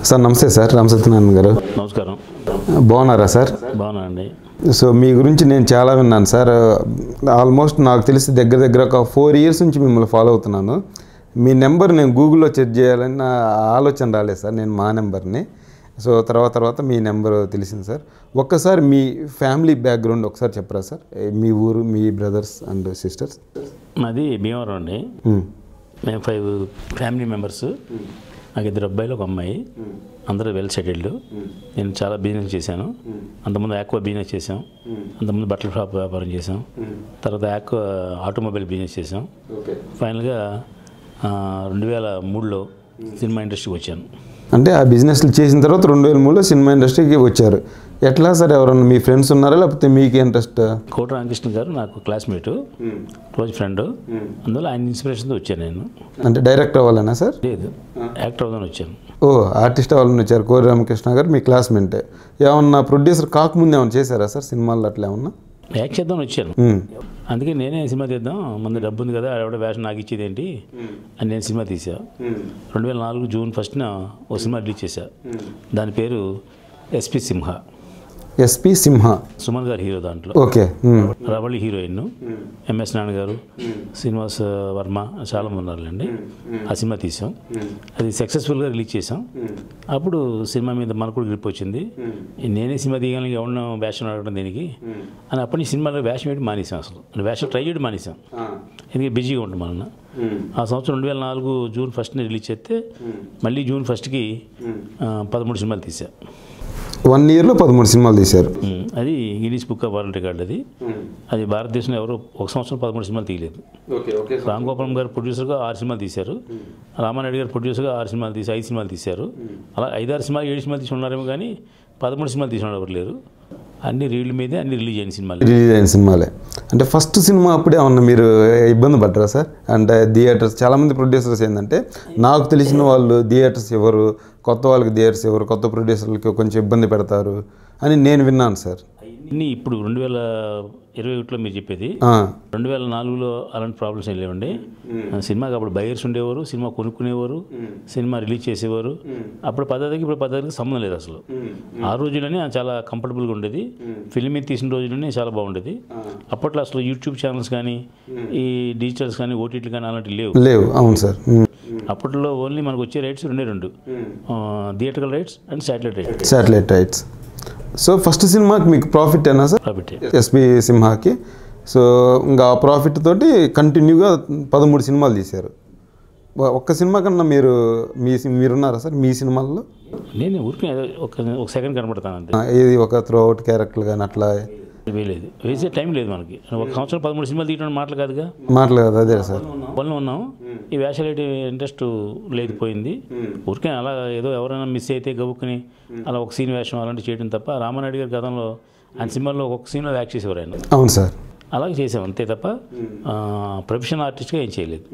Sir నమస్తే sir Ram Satyanarayana గారు నమస్కారం బాగున్నారా సార్ బాగున్నా అండి సో మీ గురించి నేను చాలా విన్నాను సార్ ఆల్మోస్ట్ నాకు తెలిసి దగ్గర దగ్గర ఒక ఫోర్ ఇయర్స్ నుంచి మిమ్మల్ని ఫాలో అవుతున్నాను మీ నెంబర్ నేను గూగుల్లో చెక్ చేయాలని నా ఆలోచన రాలేదు సార్ నేను మా నెంబర్ని సో తర్వాత తర్వాత మీ నెంబర్ తెలిసింది సార్ ఒక్కసారి మీ ఫ్యామిలీ బ్యాక్గ్రౌండ్ ఒకసారి చెప్పరా సార్ ఏ, మీ ఊరు మీ బ్రదర్స్ అండ్ సిస్టర్స్ మాది భీమవరం అండి మేము ఫైవ్ ఫ్యామిలీ మెంబర్స్ నాకు ఇద్దరు అబ్బాయిలు ఒక అమ్మాయి అందరూ వెల్ సెటిల్డ్ నేను చాలా బిజినెస్ చేశాను అంతకుముందు యాక్వా బిజినెస్ చేసాం అంతకుముందు బట్టల షాప్ వ్యాపారం చేసాం తర్వాత యాక్వా ఆటోమొబైల్ బిజినెస్ చేసాం ఓకే ఫైనల్గా ఆ, రెండు వేల మూడులో సినిమా ఇండస్ట్రీకి వచ్చాను అంటే ఆ బిజినెస్లు చేసిన తర్వాత రెండు వేల మూడులో సినిమా ఇండస్ట్రీకి వచ్చారు ఎట్లా సార్ ఎవరన్నా మీ ఫ్రెండ్స్ ఉన్నారా లేకపోతే మీకు ఇంట్రెస్ట్ కోట రామకృష్ణ గారు నాకు క్లాస్మేటు క్లోజ్ ఫ్రెండ్ అందువల్ల ఆయన ఇన్స్పిరేషన్తో వచ్చాను నేను అంటే డైరెక్ట్ అవ్వాలనా సార్ లేదు యాక్టర్ అవుదాని వచ్చాను ఓ ఆర్టిస్ట్ అవ్వాలని వచ్చారు కోరి రామకృష్ణ గారు మీ క్లాస్మేటే ఏమన్నా ప్రొడ్యూసర్ కాకముందు ఏమన్నా చేశారా సార్ సినిమాల్లో అట్లా ఏమన్నా యాక్ట్ చేద్దామని వచ్చాను ఉమ్. అందుకే నేనే సినిమా తీద్దాం మన డబ్బు ఉంది కదా ఆవిడ వేషం నాకు ఇచ్చేది ఏంటి అని నేను సినిమా తీసా రెండు వేల నాలుగు జూన్ ఫస్ట్న ఓ సినిమా రిలీజ్ చేశా దాని పేరు SP Simha SP Simha Suman garu hero దాంట్లో okay um. Ravali heroine MS నాన్న గారు శ్రీనివాస్ వర్మ చాలా మంది ఉన్నారులేండి ఆ సినిమా తీసాం అది సక్సెస్ఫుల్గా రిలీజ్ చేసాం అప్పుడు సినిమా మీద మనకు కూడా గ్రిప్ వచ్చింది నేనే సినిమా తీయగలను ఎవరినో వేషం అడగడం దీనికి అని అప్పటి నుంచి సినిమాలో వేషం వేయడం మానేసాం అసలు వేషం ట్రై చేయడం మానేసాం ఎందుకంటే బిజీగా ఉంటాం మన ఆ సంవత్సరం రెండు వేల నాలుగు జూన్ ఫస్ట్ని రిలీజ్ చేస్తే మళ్ళీ జూన్ ఫస్ట్కి ఆ, పదమూడు సినిమాలు తీసా వన్ ఇయర్లో పదమూడు సినిమాలు తీశారు ఉమ్, అది Guinness book of world record అది అది భారతదేశంలో ఎవరు ఒక సంవత్సరం పదమూడు సినిమాలు తీయలేదు ఓకే ఓకే రామ్ గోపాలం గారు ప్రొడ్యూసర్గా ఆరు సినిమాలు తీశారు రామారెడ్డి గారు ప్రొడ్యూసర్గా ఆరు సినిమాలు తీసి ఐదు సినిమాలు తీశారు అలా ఐదారు సినిమాలు ఏడు సినిమాలు తీసి ఉన్నారేమో కానీ పదమూడు సినిమాలు తీసిన ఎవరు లేరు అన్ని రీళ్ళ మీదే అన్ని రిలీజ్ అయిన సినిమాలు రిలీజ్ అయిన సినిమాలే అంటే ఫస్ట్ సినిమా అప్పుడే ఏమన్నా మీరు ఇబ్బంది పడ్డారా సార్ అంటే థియేటర్స్ చాలామంది ప్రొడ్యూసర్స్ ఏంటంటే నాకు తెలిసిన వాళ్ళు థియేటర్స్ ఎవరు కొత్త వాళ్ళకి థియేటర్స్ ఎవరు కొత్త ప్రొడ్యూసర్లకి కొంచెం ఇబ్బంది పెడతారు అని నేను విన్నాను సార్ ఇన్ని ఇప్పుడు రెండు వేల ఇరవై ఒకటిలో మీరు చెప్పేది ఆ, రెండు వేల నాలుగులో అలాంటి ప్రాబ్లమ్స్ ఏం లేవండి సినిమాకి అప్పుడు బయర్స్ ఉండేవారు సినిమా కొనుక్కునేవారు సినిమా రిలీజ్ చేసేవారు అప్పుడు పద్ధతికి ఇప్పుడు పద్ధతికి సంబంధం లేదు అసలు ఆ రోజుల్లోనే చాలా కంఫర్టబుల్గా ఉండేది ఫిల్మ్ మీద తీసిన రోజుల్లోనే చాలా బాగుండేది అప్పట్లో అసలు యూట్యూబ్ ఛానల్స్ కానీ ఈ డిజిటల్స్ కానీ ఓటీటీలు కానీ అలాంటివి లేవు లేవు అవును సార్ ఉమ్. అప్పట్లో ఓన్లీ మనకు వచ్చే రైట్స్ రెండే రెండు theatrical rights and satellite rights satellite rights so first సినిమాకి మీకు ప్రాఫిట్ అయినా సార్ కాబట్టి ఎస్పి సింహాకి సో ఇంకా ఆ ప్రాఫిట్ తోటి కంటిన్యూగా పదమూడు సినిమాలు తీశారు ఒ- ఒక్క సినిమా కన్నా మీరు మీ సి- మీరున్నారా సార్ మీ సినిమాల్లో నేను ఊరికి ఒక ఒక సెకండ్ కనబడతాను అంతే ఆ, ఇది ఒక త్రూ అవుట్ క్యారెక్టర్ కానీ అట్లా వేయలేదు వేసే టైం లేదు మనకి ఒక సంవత్సరం పదమూడు సినిమాలు తీయడం మాటలు కాదుగా మాట్లాడదు అదే సార్ వాళ్ళు ఉన్నాం ఈ వేషాలైతే ఇంట్రెస్ట్ లేదు పోయింది ఊరికే అలా ఏదో ఎవరైనా మిస్ అయితే గబుక్కుని అలా ఒక సీన్ వేషం అలాంటివి చేయడం తప్ప రామానాయుడు గారి గతంలో ఆయన సినిమాల్లో ఒక సీన్లో యాక్ట్ చేసేవారు ఆయన అవును సార్ అలాగే చేసాం అంతే తప్ప ప్రొఫెషనల్ ఆర్టిస్ట్గా ఏం చేయలేదు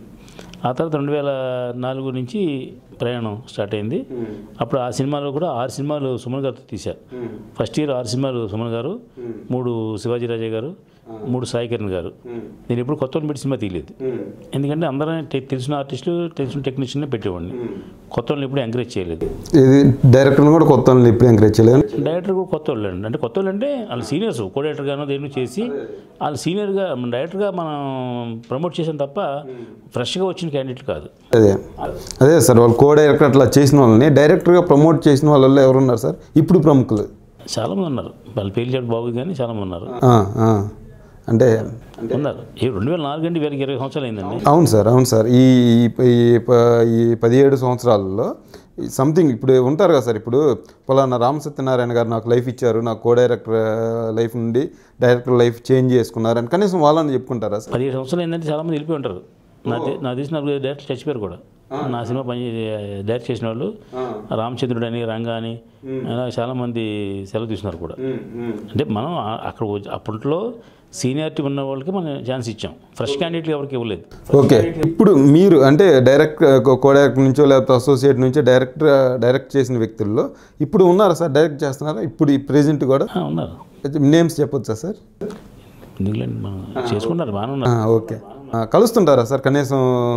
ఆ తర్వాత రెండు వేల నాలుగు నుంచి ప్రయాణం స్టార్ట్ అయింది అప్పుడు ఆ సినిమాలో కూడా ఆరు సినిమాలు సుమన్ గారితో తీశారు ఫస్ట్ ఇయర్ ఆరు సినిమాలు సుమన్ గారు మూడు శివాజీ రాజా గారు మూడు సాయి కిరణ్ గారు నేను ఎప్పుడు కొత్త పెట్టి సినిమా తీయలేదు ఎందుకంటే అందరం తె- తెలిసిన ఆర్టిస్టులు తెలిసిన టెక్నీషియన్ పెట్టేవాడిని కొత్త వాళ్ళని ఎప్పుడు ఎంకరేజ్ చేయలేదు ఇది డైరెక్టర్ని కూడా కొత్త వాళ్ళని ఇప్పుడు ఎంకరేజ్ చేయలేదు డైరెక్టర్ కూడా కొత్త వాళ్ళు అండి అంటే కొత్త వాళ్ళు అంటే వాళ్ళు సీనియర్స్ కో డైరెక్టర్ గానో దేని చేసి వాళ్ళు సీనియర్గా మన డైరెక్టర్గా మనం ప్రమోట్ చేసాం తప్ప ఫ్రెష్గా వచ్చిన క్యాండిడేట్ కాదు అదే అదే సార్ వాళ్ళు కో డైరెక్టర్ అట్లా చేసిన వాళ్ళని డైరెక్టర్గా ప్రమోట్ చేసిన వాళ్ళల్లో ఎవరున్నారు సార్ ఇప్పుడు ప్రముఖులు చాలామంది ఉన్నారు వాళ్ళ పేరు చెప్పడం బాగుంది కానీ చాలామంది ఉన్నారు ఆ, ఆ. అంటే ఉన్నారు ఈ రెండు వేల నాలుగు అంటే వీళ్ళకి ఇరవై సంవత్సరాలు అయిందండి అవును సార్ అవును సార్ ఈ ఈ- ఈ ప- ఈ పదిహేడు సంవత్సరాలలో సంథింగ్ ఇప్పుడు ఉంటారు కదా సార్ ఇప్పుడు పలానా రామ సత్యనారాయణ గారు నాకు లైఫ్ ఇచ్చారు నాకు కో డైరెక్టర్ లైఫ్ నుండి డైరెక్టర్ లైఫ్ చేంజ్ చేసుకున్నారు అని కనీసం వాళ్ళని చెప్పుకుంటారా సార్ పదిహేడు సంవత్సరాలు ఏంటంటే చాలామంది వెళ్ళిపోయి ఉంటారు నా తె- నాకు తెలిసిన నలుగురు డైరెక్టర్ చచ్చిపోయారు కూడా నా సినిమా పని డైరెక్ట్ చేసిన వాళ్ళు రామచంద్రుడు అని రంగా అని అలా చాలామంది సెలవు తీసుకున్నారు కూడా అంటే మనం ఆ- అక్కడ వచ్చి- అప్పట్లో సీనియారిటీ ఉన్న వాళ్ళకి మనం ఛాన్స్ ఇచ్చాం ఫ్రెష్ క్యాండిడేట్కి ఎవరికి ఇవ్వలేదు ఓకే ఇప్పుడు మీరు అంటే డైరెక్ట్ కో డైరెక్టర్ నుంచో లేకపోతే అసోసియేట్ నుంచో డైరెక్టర్ డైరెక్ట్ చేసిన వ్యక్తుల్లో ఇప్పుడు ఉన్నారా సార్ డైరెక్ట్ చేస్తున్నారా ఇప్పుడు ఈ ప్రెజెంట్ కూడా ఆ, ఉన్నారు నేమ్స్ చెప్పొచ్చా సార్ ఎందుకులేండి మనం చేసుకున్నారు బాగానే ఆ, ఉన్నారు ఓకే ఆ, కలుస్తుంటారా సార్ కనీసం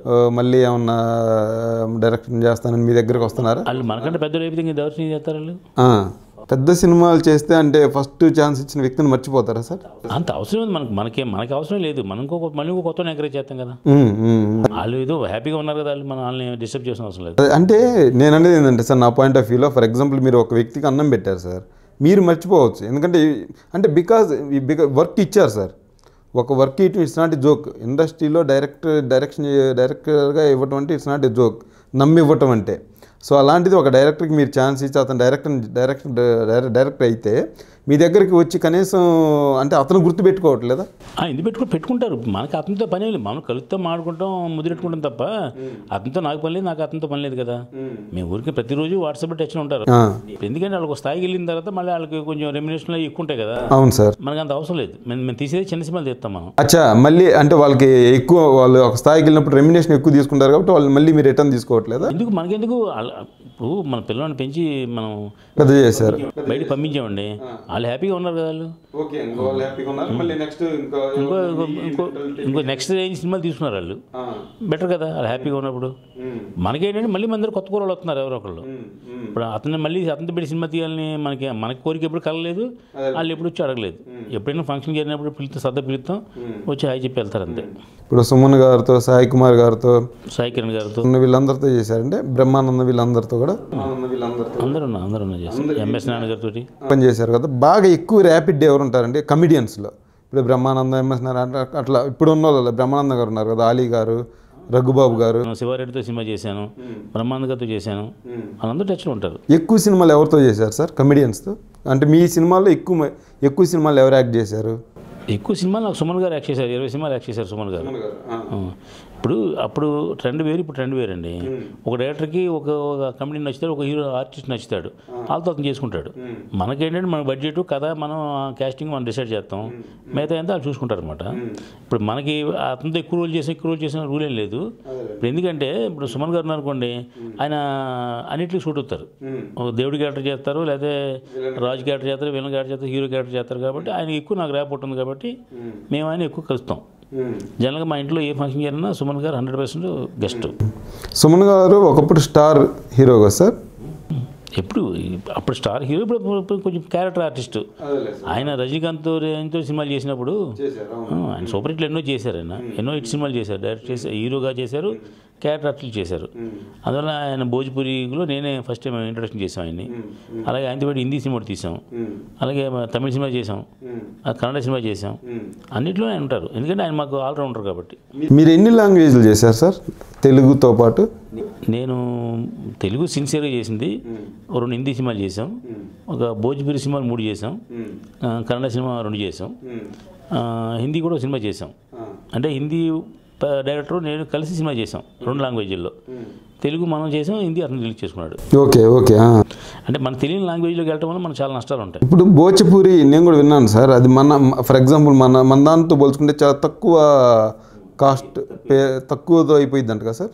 ఆ, మళ్ళీ ఏమన్నా డైరెక్షన్ చేస్తానని మీ దగ్గరికి వస్తున్నారా వాళ్ళు మనకంటే పెద్దలు అయిపోతే ఇంకా దౌర్జన్యం చేస్తారు వాళ్ళు ఆ, పెద్ద సినిమాలు చేస్తే అంటే ఫస్ట్ ఛాన్స్ ఇచ్చిన వ్యక్తిని మర్చిపోతారా సార్ అంత అవసరం ఉంది మనకి మనకి మనకి అవసరం లేదు మనం ఇంకో మళ్ళీ ఇంకో కొత్త ఎంకరేజ్ చేస్తాం కదా ఉమ్, ఉమ్, ఉమ్. వాళ్ళు ఏదో హ్యాపీగా ఉన్నారు కదా వాళ్ళు మనం వాళ్ళని డిస్టర్బ్ చేసిన అవసరం లేదు అదే, అంటే నేను అనేది ఏంటంటే సార్ నా పాయింట్ ఆఫ్ వ్యూలో ఫర్ ఎగ్జాంపుల్ మీరు ఒక వ్యక్తికి అన్నం పెట్టారు సార్ మీరు మర్చిపోవచ్చు ఎందుకంటే ఈ- అంటే బికాజ్ బికా వర్క్ ఇచ్చారు సార్ ఒక వర్క్ ఇటు ఇట్స్ నాట్ ఎ జోక్ ఇండస్ట్రీలో డైరెక్ట్ డైరెక్షన్ డైరెక్టర్గా ఇవ్వటం అంటే ఇట్స్ నాట్ ఎ జోక్ నమ్మి ఇవ్వటం అంటే సో అలాంటిది ఒక డైరెక్టర్కి మీరు ఛాన్స్ ఇచ్చి అతను డైరెక్టర్ డైరెక్టర్ డైరెక్టర్ అయితే మీ దగ్గరికి వచ్చి కనీసం అంటే అతను గుర్తుపెట్టుకోవట్లేదా ఆ, ఎందుకు పెట్టుకుని పెట్టుకుంటారు మనకి అతనితో పని లేదు మనం కలుపుతాం మాడుకుంటాం ముదిరెట్టుకుంటాం తప్ప అతనితో నాకు పని లేదు నాకు అతనితో పని లేదు కదా మేము ఊరికి ప్రతిరోజు వాట్సాప్ టచ్లో ఉంటారు ఆ, ఎందుకంటే వాళ్ళకి ఒక స్థాయికి వెళ్ళిన తర్వాత మళ్ళీ వాళ్ళకి కొంచెం రెమ్యునేషన్ ఎక్కువ ఉంటాయి కదా అవును సార్ మనకు అంత అవసరం లేదు మేము మేము తీసేది చిన్న సినిమాలు తీస్తాం మనం అచ్చా మళ్ళీ అంటే వాళ్ళకి ఎక్కువ వాళ్ళు ఒక స్థాయికి వెళ్ళినప్పుడు రెమ్యునేషన్ ఎక్కువ తీసుకుంటారు కాబట్టి వాళ్ళు మళ్ళీ మీరు రిటర్న్ తీసుకోవట్లేదా ఎందుకు మనకెందుకు వాళ్ళ- ఇప్పుడు మన పిల్లల్ని పెంచి మనం పెద్ద చేశారు బయట పంపించామండి వాళ్ళు హ్యాపీగా ఉన్నారు కదా వాళ్ళు ఓకే వాళ్ళు హ్యాపీగా ఉన్నారు మళ్ళీ నెక్స్ట్ ఇంకా ఇంకో ఇంకో ఇంకో ఇంకో నెక్స్ట్ రేంజ్ సినిమాలు తీసుకున్నారు వాళ్ళు బెటర్ కదా వాళ్ళు హ్యాపీగా ఉన్నప్పుడు మనకేంటంటే మళ్ళీ మన దగ్గర కొత్త కూరలు వస్తున్నారు ఎవరో ఒకళ్ళు ఇప్పుడు అతను మళ్ళీ అతనితో పెట్టి సినిమా తీయాలని మనకి మనకి కోరిక ఎప్పుడు కలలేదు వాళ్ళు ఎప్పుడు వచ్చి అడగలేదు ఎప్పుడైనా ఫంక్షన్ జరిగినప్పుడు పిలుస్తాం సర్ద పిలుస్తాం వచ్చి హాయ్ చెప్పి వెళ్తారు అంతే ఇప్పుడు సుమన్ గారితో సాయి కుమార్ గారితో సాయి కిరణ్ గారితో ఉన్న వీళ్ళందరితో చేశారంటే బ్రహ్మానంద వీళ్ళందరితో కూడా వీళ్ళందరితో అందరూ ఉన్నా అందరూ ఉన్నా చేస్తారు ఎంఎస్ నాన్న గారితో పని చేశారు కదా బాగా ఎక్కువ ర్యాపిడ్ ఎవరు ఉంటారంటే కమిడియన్స్లో ఇప్పుడు బ్రహ్మానంద ఎంఎస్ నారాయణ అట్లా- అట్లా ఇప్పుడు ఉన్న వాళ్ళు బ్రహ్మానంద గారు ఉన్నారు కదా ఆలీ గారు రఘుబాబు గారు శివారెడ్డితో సినిమా చేశాను బ్రహ్మానంద గారితో చేశాను వాళ్ళందరూ టచ్లో ఉంటారు ఎక్కువ సినిమాలు ఎవరితో చేశారు సార్ కమిడియన్స్తో అంటే మీ సినిమాల్లో ఎక్కువ మ- ఎక్కువ సినిమాలు ఎవరు యాక్ట్ చేశారు ఎక్కువ సినిమాలు నాకు సుమన్ గారు యాక్ట్ చేశారు ఇరవై సినిమాలు యాక్ట్ చేశారు సుమన్ గారు ఆ. ఇప్పుడు అప్పుడు ట్రెండ్ వేరు ఇప్పుడు ట్రెండ్ వేరండి ఒక డైరెక్టర్కి ఒక ఒక కంపెనీ నచ్చుతాడు ఒక హీరో ఆర్టిస్ట్ నచ్చుతాడు వాళ్ళతో అతను చేసుకుంటాడు మనకేంటంటే మన బడ్జెట్ కథ మనం క్యాస్టింగ్ మనం డిసైడ్ చేస్తాం మిగతా అంతా వాళ్ళు చూసుకుంటారు అనమాట ఇప్పుడు మనకి అతనితో ఎక్కువ రోజులు చేసిన ఎక్కువ రోజులు చేసిన రూల్ ఏం లేదు ఇప్పుడు ఎందుకంటే ఇప్పుడు సుమన్ గారు అనుకోండి ఆయన అన్నింటికి సూట్ అవుతారు ఒక దేవుడి క్యారెక్టర్ చేస్తారు లేదా రాజు క్యారెక్టర్ చేస్తారు విలన్ క్యారెక్టర్ చేస్తారు హీరో క్యారెక్టర్ చేస్తారు కాబట్టి ఆయన ఎక్కువ నాకు ర్యాప్ ఉంటుంది కాబట్టి మేము ఆయన ఎక్కువ కలుస్తాం జనరల్గా మా ఇంట్లో ఏ ఫంక్షన్ జరిగినా సుమన్ గారు హండ్రెడ్ పర్సెంట్ గెస్ట్ సుమన్ గారు ఒకప్పుడు స్టార్ హీరోగా సార్ ఎప్పుడు అప్పుడు స్టార్ హీరో ఇప్పుడు ఇప్పుడు కొంచెం క్యారెక్టర్ ఆర్టిస్ట్ ఆయన రజనీకాంత్ రేంజ్తో సినిమాలు చేసినప్పుడు ఆ, ఆయన సూపర్ హిట్లు ఎన్నో చేశారు ఆయన ఎన్నో హిట్ సినిమాలు చేశారు డైరెక్ట్ చేసి హీరోగా చేశారు క్యారెక్టర్ ఆర్టిస్ట్ చేశారు అందువల్ల ఆయన భోజ్పురిలో నేనే ఫస్ట్ టైం ఇంట్రొడక్షన్ చేసాం ఆయన్ని అలాగే ఆయనతో పాటు హిందీ సినిమా ఒకటి తీసాం అలాగే మన తమిళ సినిమా చేసాం ఆ కన్నడ సినిమా చేసాం అన్నిట్లో ఆయన ఉంటారు ఎందుకంటే ఆయన మాకు ఆల్రౌండర్ కాబట్టి మీరు ఎన్ని లాంగ్వేజ్లు చేశారు సార్ తెలుగుతో పాటు నేను తెలుగు సిన్సియర్గా చేసింది ఓ రెండు హిందీ సినిమాలు చేసాం ఒక భోజ్పురి సినిమాలు మూడు చేసాం ఆ, కన్నడ సినిమా రెండు చేసాం ఆ, హిందీ కూడా ఒక సినిమా చేసాం అంటే హిందీ ప- డైరెక్టర్ నేను కలిసి సినిమా చేసాం రెండు లాంగ్వేజ్ల్లో తెలుగు మనం చేసాం హిందీ అతను రిలీజ్ చేసుకున్నాడు ఓకే ఓకే ఆ. అంటే మన తెలియని లాంగ్వేజ్లోకి వెళ్ళటం వల్ల మనకు చాలా నష్టాలు ఉంటాయి ఇప్పుడు బోచపూరి నేను కూడా విన్నాను సార్ అది మన ఫర్ ఎగ్జాంపుల్ మన మన దాంతో పోల్చుకుంటే చాలా తక్కువ కాస్ట్ పే తక్కువతో అయిపోయింది అంట కదా సార్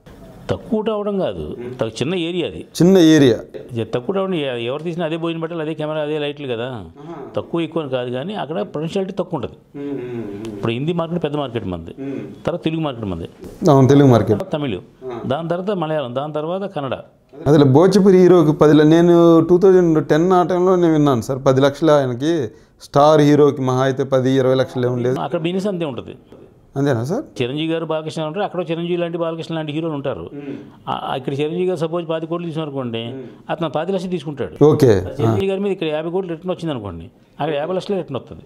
తక్కువ అవడం కాదు త- చిన్న ఏరియా అది చిన్న ఏరియా ఇది తక్కువ రావడం ఎ- ఎవరు తీసినా అదే భోజనం బట్టలు అదే కెమెరా అదే లైట్లు కదా తక్కువ ఎక్కువ అని కాదు కానీ అక్కడ పొటెన్షియాలిటీ తక్కువ ఉంటుంది ఇప్పుడు హిందీ మార్కెట్ పెద్ద మార్కెట్ మంది తర్వాత తెలుగు మార్కెట్ మంది అవును తెలుగు మార్కెట్ తర్వాత తమిళ్ దాని తర్వాత మలయాళం దాని తర్వాత కన్నడ అసలు భోజపురి హీరోకి పది ల- నేను టూ థౌజండ్ టెన్ ఆ టైంలో నేను విన్నాను సార్ పది లక్షల ఆయనకి స్టార్ హీరోకి మహా అయితే పది ఇరవై లక్షలే ఉండేది అక్కడ బిజినెస్ అంతే ఉంటుంది అంతేనా సార్ చిరంజీవి గారు బాలకృష్ణ ఉంటారు అక్కడ చిరంజీవి లాంటి బాలకృష్ణ లాంటి హీరోలు ఉంటారు ఆ- ఇక్కడ చిరంజీవి గారు సపోజ్ పాతి కోట్లు తీసుకున్నారనుకోండి అతను పది లక్షలు తీసుకుంటాడు ఓకే చిరంజీవి గారి మీద ఇక్కడ యాభై కోట్లు రిటర్న్ వచ్చింది అనుకోండి అక్కడ యాభై లక్షలే రిటర్న్ వస్తుంది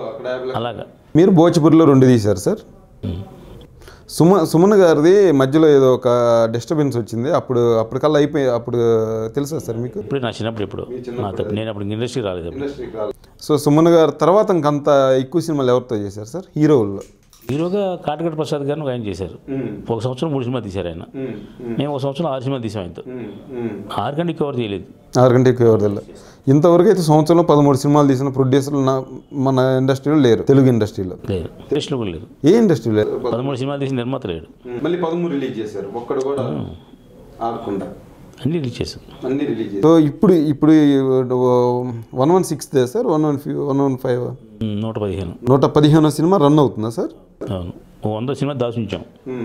అలాగా మీరు భోజపురిలో రెండు తీశారు సార్ సుమ సుమన్ గారిది మధ్యలో ఏదో ఒక డిస్టర్బెన్స్ వచ్చింది అప్పుడు అప్పటికల్లా అయిపోయి అప్పుడు తెలుసా సార్ మీకు ఇప్పుడు నా చిన్నప్పుడు ఇప్పుడు నా తప్పు నేను అప్పుడు ఇండస్ట్రీ రాలేదు అప్పుడు సో సుమన్ గారు తర్వాత ఇంకంత ఎక్కువ సినిమాలు ఎవరితో చేశారు సార్ హీరోల్లో హీరోగా కాటగడ ప్రసాద్ గారిని ఒక ఆయన చేశారు ఒక సంవత్సరం మూడు సినిమా తీశారు ఆయన మేము ఒక సంవత్సరం ఆరు సినిమా తీసాం ఆయనతో ఆరు కంటే ఎక్కువ ఎవరు చేయలేదు ఆరు గంట ఎక్కువ ఎవరు తెలియదు ఇంతవరకు అయితే సంవత్సరంలో పదమూడు సినిమాలు తీసిన ప్రొడ్యూసర్లు నా మన ఇండస్ట్రీలో లేరు తెలుగు ఇండస్ట్రీలో లేరు ఇండస్ట్రీలో కూడా లేరు ఏ ఇండస్ట్రీ లేరు పదమూడు సినిమాలు తీసిన నిర్మాత లేడు మళ్ళీ పదమూడు రిలీజ్ చేశారు ఒక్కడు కూడా ఆడకుండా అన్నీ రిలీజ్ చేశాం అన్ని రిలీజ్ సో ఇప్పుడు ఇప్పుడు one one six sir one one one one five um, నూట పదిహేను నూట పదిహేను సినిమా రన్ అవుతుందా సార్ అవును ఓ వంద సినిమా దాచి ఉంచాం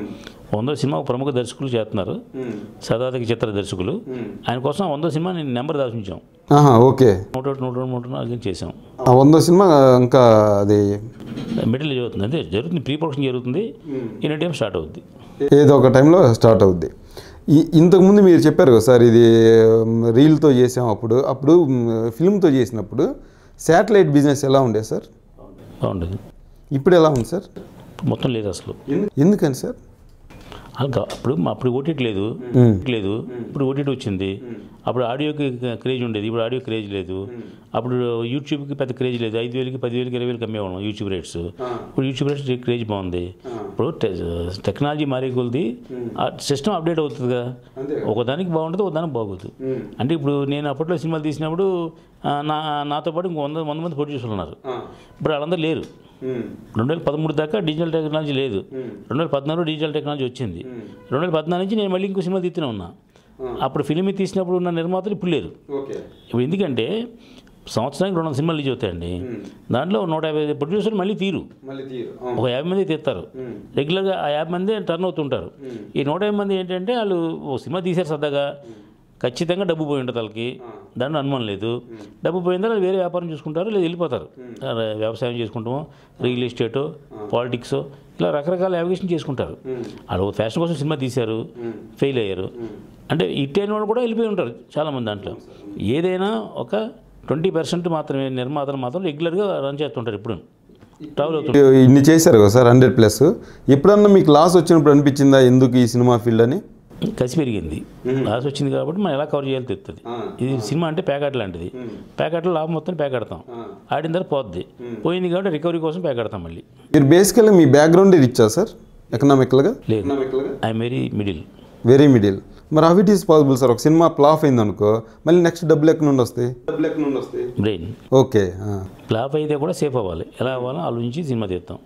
వంద సినిమా ఒక ప్రముఖ దర్శకులు చేస్తున్నారు సదాతకి చిత్ర దర్శకులు ఆయన కోసం ఆ వంద సినిమా నేను నెంబర్ దాచి ఉంచాం ఆహా ఓకే నూట ఒకటి నూట రెండు నూట నాలుగు చేసాం ఆ వంద సినిమా ఇంకా అది మిడిల్ జరుగుతుంది అంటే జరుగుతుంది ప్రీ ప్రొడక్షన్ జరుగుతుంది ఇన్ టైం స్టార్ట్ అవుద్ది ఏదో ఒక టైంలో స్టార్ట్ అవుద్ది ఈ ఇంతకుముందు మీరు చెప్పారు కదా సార్ ఇది మ్, రీల్తో చేసాం అప్పుడు అప్పుడు మ్, ఫిల్మ్తో చేసినప్పుడు శాటిలైట్ బిజినెస్ ఎలా ఉండే సార్ బాగుంటుంది ఇప్పుడు ఎలా ఉంది సార్ మొత్తం లేదు అసలు ఎందుకని సార్ అలా కా- అప్పుడు మా- అప్పుడు ఓటీటీ లేదు లేదు ఇప్పుడు ఓటీటీ వచ్చింది అప్పుడు ఆడియోకి క్రేజ్ ఉండేది ఇప్పుడు ఆడియో క్రేజ్ లేదు అప్పుడు యూట్యూబ్కి పెద్ద క్రేజ్ లేదు ఐదు వేలకి పది వేలకి ఇరవై వేలకి అమ్మేవాళ్ళం యూట్యూబ్ రేట్స్ ఇప్పుడు యూట్యూబ్ రేట్స్ క్రేజ్ బాగుంది ఇప్పుడు టె- టెక్నాలజీ మారే కొలిది ఆ సిస్టమ్ అప్డేట్ అవుతుంది కదా ఒకదానికి బాగుంటుంది ఒకదానికి బాగోదు అంటే ఇప్పుడు నేను అప్పట్లో సినిమాలు తీసినప్పుడు ఆ, నా నాతో పాటు ఇంకో వంద వంద మంది ప్రొడ్యూసర్లు ఉన్నారు ఇప్పుడు వాళ్ళందరూ లేరు రెండు వేల పదమూడు దాకా డిజిటల్ టెక్నాలజీ లేదు రెండు వేల పద్నాలుగు డిజిటల్ టెక్నాలజీ వచ్చింది రెండు వేల పద్నాలుగు నుంచి నేను మళ్ళీ ఇంకో సినిమా తీస్తూనే ఉన్నా అప్పుడు ఫిలిం తీసినప్పుడు ఉన్న నిర్మాతలు ఇప్పుడు లేరు ఓకే ఇప్పుడు ఎందుకంటే సంవత్సరానికి రెండు వందల సినిమాలు రిలీజ్ అవుతాయండి దాంట్లో నూట యాభై ప్రొడ్యూసర్లు మళ్ళీ తీరు మళ్ళీ తీరు ఒక యాభై మంది తీస్తారు రెగ్యులర్గా ఆ యాభై మంది టర్న్ అవుతుంటారు ఈ నూట యాభై మంది ఏంటంటే వాళ్ళు ఓ సినిమా తీశారు సరదాగా ఖచ్చితంగా డబ్బు పోయి ఉంటుంది వాళ్ళకి దాంట్లో అనుమానం లేదు డబ్బు పోయిన తర్వాత వేరే వ్యాపారం చూసుకుంటారు లేదా వెళ్ళిపోతారు అలా వ్యవసాయం చేసుకుంటామో రియల్ ఎస్టేటో పాలిటిక్స్ ఇలా రకరకాల యావిగేషన్ చేసుకుంటారు వాళ్ళు ఓ ఫ్యాషన్ కోసం సినిమా తీశారు ఫెయిల్ అయ్యారు అంటే హిట్ అయిన వాళ్ళు కూడా వెళ్ళిపోయి ఉంటారు చాలామంది దాంట్లో ఏదైనా ఒక ట్వంటీ పర్సెంట్ మాత్రమే నిర్మాతలు మాత్రం రెగ్యులర్గా రన్ చేస్తుంటారు ఇప్పుడు ట్రావెల్ అవుతుంటారు ఇన్ని చేశారు కదా సార్ హండ్రెడ్ ప్లస్ ఎప్పుడన్నా మీకు లాస్ వచ్చినప్పుడు అనిపించిందా ఎందుకు ఈ సినిమా ఫీల్డ్ అని కసి పెరిగింది లాస్ వచ్చింది కాబట్టి మనం ఎలా కవర్ చేయాలో తెలుస్తుంది ఇది సినిమా అంటే ప్యాకెట్ లాంటిది ప్యాకెట్లో లాభం మొత్తం ప్యాకెడతాం ఆడిన తర్వాత పోద్ది పోయింది కాబట్టి రికవరీ కోసం ప్యాకెడతాం మళ్ళీ మీరు బేసికల్గా మీ బ్యాక్గ్రౌండ్ రిచ్చా సార్ ఎకనామికల్గా లేదు I'm very middle very middle మరి how it is possible sir ఒక సినిమా ఫ్లాప్ అయింది అనుకో మళ్ళీ నెక్స్ట్ డబ్బులు ఎక్కడ నుండి వస్తాయి డబ్బులు ఎక్కడ నుండి వస్తాయి బ్రెయిన్ ఓకే ఫ్లాప్ అయితే కూడా సేఫ్ అవ్వాలి ఎలా అవ్వాలో ఆలోచించి సినిమా తీస్తాం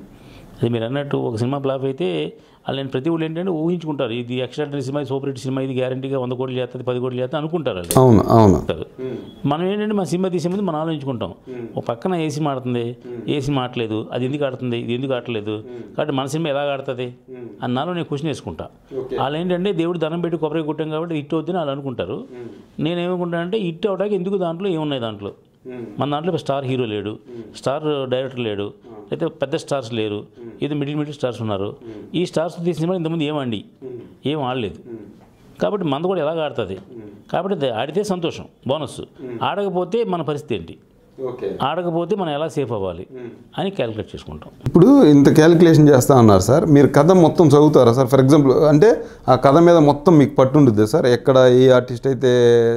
అది మీరు అన్నట్టు ఒక సినిమా ఫ్లాప్ అయితే వాళ్ళు నేను ప్రతి వాళ్ళు ఏంటంటే ఊహించుకుంటారు ఇది ఎక్స్ట్రా సినిమా ఇది సూపర్ హిట్ సినిమా ఇది గ్యారంటీగా వంద కోట్లు చేస్తుంది పది కోట్లు చేస్తుంది అనుకుంటారు వాళ్ళు అవును అవును చెప్తారు మనం ఏంటంటే మన సినిమా తీసే ముందు మనం ఆలోచించుకుంటాం ఒక పక్కన ఏసీ మాడుతుంది ఏసీ మాట్లేదు అది ఎందుకు ఆడుతుంది ఇది ఎందుకు ఆడలేదు కాబట్టి మన సినిమా ఎలా ఆడుతుంది అన్నాలో నేను క్వశ్చన్ వేసుకుంటా వాళ్ళు ఏంటంటే దేవుడు ధనం పెట్టి కొబ్బరి కొట్టాం కాబట్టి హిట్ అవుతుంది వాళ్ళు అనుకుంటారు నేను ఏమనుకుంటానంటే హిట్ అవడానికి ఎందుకు దాంట్లో ఏమున్నాయి దాంట్లో మన దాంట్లో స్టార్ హీరో లేడు స్టార్ డైరెక్టర్ లేడు అయితే పెద్ద స్టార్స్ లేరు ఇది మిడిల్ మిడిల్ స్టార్స్ ఉన్నారు ఈ స్టార్స్ తీసిన సినిమా ఇంతకుముందు ఏం ఆడి ఏం ఆడలేదు కాబట్టి మంద కూడా ఎలాగ ఆడుతుంది కాబట్టి అది ఆడితే సంతోషం బోనస్ ఆడకపోతే మన పరిస్థితి ఏంటి ఓకే ఆడకపోతే మనం ఎలా సేఫ్ అవ్వాలి అని క్యాలిక్యులేట్ చేసుకుంటాం ఇప్పుడు ఇంత క్యాలిక్యులేషన్ చేస్తా ఉన్నారు సార్ మీరు కథ మొత్తం చదువుతారా సార్ ఫర్ ఎగ్జాంపుల్ అంటే ఆ కథ మీద మొత్తం మీకు పట్టుండుద్ది సార్ ఎక్కడ ఏ ఆర్టిస్ట్ అయితే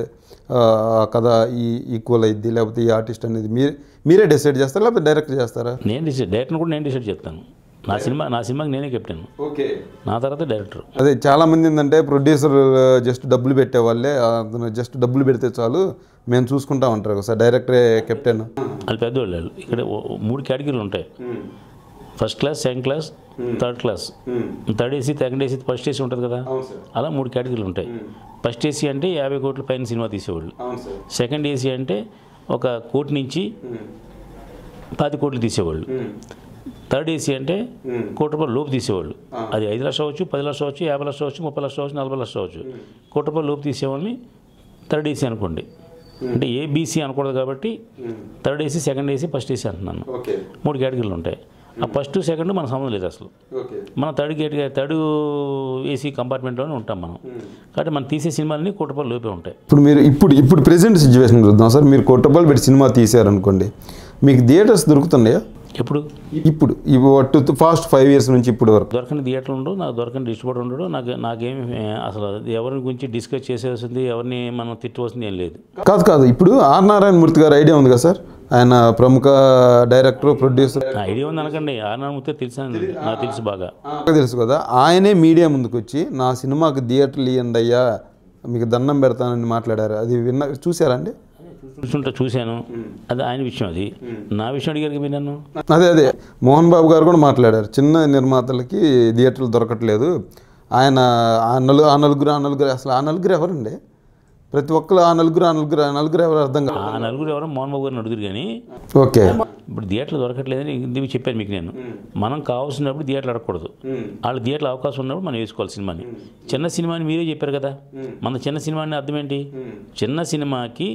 ఆ ఆ కథ ఈ ఈక్వల్ అయింది లేకపోతే ఈ ఆర్టిస్ట్ అనేది మీరు మీరే డిసైడ్ చేస్తారా లేకపోతే డైరెక్ట్ చేస్తారా నేను డిసైడ్ డైరెక్టర్ని కూడా నేను డిసైడ్ చెప్తాను నా సినిమా నా సినిమాకి నేనే కెప్టెన్ ఓకే నా తర్వాత డైరెక్టర్ అదే చాలా మంది ఏంటంటే ప్రొడ్యూసర్ జస్ట్ డబ్బులు పెట్టే వాళ్ళే అతను జస్ట్ డబ్బులు పెడితే చాలు మేము చూసుకుంటాం అంటారు కదా సార్ డైరెక్టరే కెప్టెన్ వాళ్ళు పెద్దవాళ్ళు వాళ్ళు. ఇక్కడ ఓ- ఓ మూడు కేటగిరీలు ఉంటాయి first class second class third class third AC second AC first AC ఉంటుంది కదా అవును సార్ అలా మూడు కేటగిరీలు ఉంటాయి ఫస్ట్ ఏసీ అంటే యాభై కోట్ల పైన సినిమా తీసేవాళ్ళు అవును సార్ సెకండ్ ఏసీ అంటే ఒక కోటి నుంచి పది కోట్లు తీసేవాళ్ళు థర్డ్ ఏసీ అంటే కోటి రూపాయలు లోపు తీసేవాళ్ళు అది ఐదు లక్షలు అవ్వచ్చు పది లక్షలు అవ్వచ్చు యాభై లక్షలు అవ్వచ్చు ముప్పై లక్షలు అవ్వచ్చు నలభై లక్షలు అవ్వచ్చు కోటి రూపాయలు లోపు తీసేవాళ్ళని థర్డ్ ఏసీ అనుకోండి అంటే ఏబీసీ అనకూడదు కాబట్టి third AC second AC first AC అంటున్నాను ఓకే మూడు కేటగిరీలు ఉంటాయి ఆ ఫస్ట్ సెకండ్ మన సంబంధం లేదు అసలు ఓకే మన థర్డ్ గేట్ థర్డ్ ఏసీ కంపార్ట్మెంట్లోనే ఉంటాం మనం కాబట్టి మనం తీసే సినిమాలన్నీ కోటి రూపాయలు లోపే ఉంటాయి ఇప్పుడు మీరు ఇప్పుడు ఇప్పుడు ప్రెసెంట్ సిచ్యువేషన్ చూద్దాం సార్ మీరు కోటి రూపాయలు పెట్టి సినిమా తీశారనుకోండి మీకు థియేటర్స్ దొరుకుతున్నాయా ఎప్పుడు ఇప్పుడు ఇప్పుడు ఫాస్ట్ ఫైవ్ ఇయర్స్ నుంచి ఇప్పుడు వరకు దొరకని థియేటర్లు ఉండవు నాకు దొరకని డిస్ట్రిబ్యూటర్ ఉండడు నాకు నాకేమి అసలు ఎవరి గురించి డిస్కస్ చేసేసింది ఎవరిని మనం తిట్టవలసింది ఏం లేదు కాదు కాదు ఇప్పుడు ఆర్ నారాయణ మూర్తి గారు ఐడియా ఉంది కదా సార్ ఆయన ప్రముఖ డైరెక్టర్ ప్రొడ్యూసర్ నా ఐడియా ఉంది అనకండి ఆనామూర్తి తెలుసు నాకు తెలుసు బాగా తెలుసు కదా ఆయనే మీడియా ముందుకు వచ్చి నా సినిమాకి థియేటర్లు ఇవ్వండి అయ్యా మీకు దండం పెడతానని మాట్లాడారు అది విన్న చూసారండి చూస్తుంటే చూశాను అది ఆయన విషయం అది నా విషయం అడిగారు మీరు నన్ను అదే అదే మోహన్ బాబు గారు కూడా మాట్లాడారు చిన్న నిర్మాతలకి థియేటర్లు దొరకట్లేదు ఆయన ఆ నలు ఆ నలుగురు ఆ నలుగురు అసలు ఆ నలుగురు ఎవరండి ప్రతి ఒక్కరు ఆ నలుగురు ఆ నలుగురు ఆ నలుగురు ఎవరు అర్థం కాదు ఆ నలుగురు ఎవరో మోహన్ బాబు గారిని అడుగురు కానీ ఓకే ఇప్పుడు థియేటర్లు దొరకట్లేదని ఇది చెప్పాను మీకు నేను మనం కావాల్సినప్పుడు థియేటర్లు అడగకూడదు వాళ్ళు థియేటర్లు అవకాశం ఉన్నప్పుడు మనం వేసుకోవాలి సినిమాని చిన్న సినిమాని మీరే చెప్పారు కదా మన చిన్న సినిమాని అర్థం ఏంటి చిన్న సినిమాకి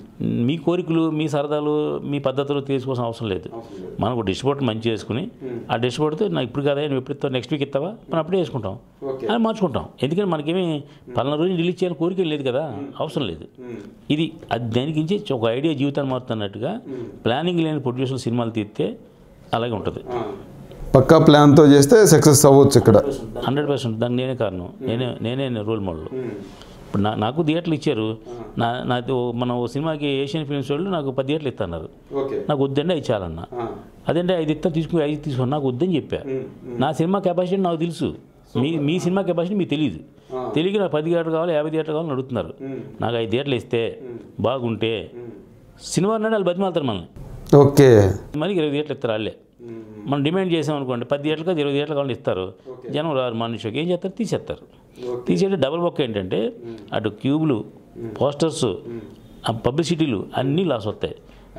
మీ కోరికలు మీ సరదాలు మీ పద్ధతులు తీసుకోవాల్సిన అవసరం లేదు మనకు డిస్ట్రిబ్యూటర్ మంచి చేసుకుని ఆ డిస్ట్రిబ్యూటర్తో నాకు ఇప్పుడు కదా నువ్వు ఎప్పుడు ఇస్తావు నెక్స్ట్ వీక్ ఇస్తావా మనం అప్పుడే వేసుకుంటాం అని మార్చుకుంటాం ఎందుకంటే మనకేమి పలానా రోజు రిలీజ్ చేయాలని కోరిక లేదు కదా అవసరం లేదు ఇది అది దానికి మించి ఒక ఐడియా జీవితాన్ని మారుతున్నట్టుగా ప్లానింగ్ లేని ప్రొడ్యూసర్ సినిమాలు తీస్తే అలాగే ఉంటుంది పక్కా ప్లాన్తో చేస్తే సక్సెస్ అవ్వచ్చు ఇక్కడ హండ్రెడ్ పర్సెంట్ దానికి నేనే కారణం నేనే నేనే రోల్ మోడల్ ఇప్పుడు నా నాకు థియేటర్లు ఇచ్చారు నా నాకు మన ఓ సినిమాకి ఏషియన్ ఫిల్మ్స్ వాళ్ళు నాకు పది థియేటర్లు ఇస్తున్నారు ఓకే నాకు వద్దండి ఐదు చాలన్న అదంటే ఐదు ఇస్తాను తీసుకుని ఐదు తీసుకుని నాకు వద్దని చెప్పా నా సినిమా కెపాసిటీ నాకు తెలుసు మీ మీ సినిమా కెపాసిటీ మీకు తెలియదు తెలియక నాకు పది థియేటర్ కావాలి యాభై థియేటర్ కావాలని అడుగుతున్నారు నాకు ఐదు థియేటర్లు ఇస్తే బాగుంటే సినిమా అన్నాడు వాళ్ళు బతిమాలుతారు మనల్ని ఓకే మరి ఇరవై థియేటర్లు ఇస్తారు వాళ్ళే మనం డిమాండ్ చేసాం అనుకోండి పది థియేటర్లు కాదు ఇరవై థియేటర్లు కావాలని ఇస్తారు జనం రారు మనిషికి ఏం చేస్తారు తీసేస్తారు తీసేటి డబుల్ బొక్క ఏంటంటే అటు క్యూబ్లు పోస్టర్స్ ఆ పబ్లిసిటీలు అన్నీ లాస్ వస్తాయి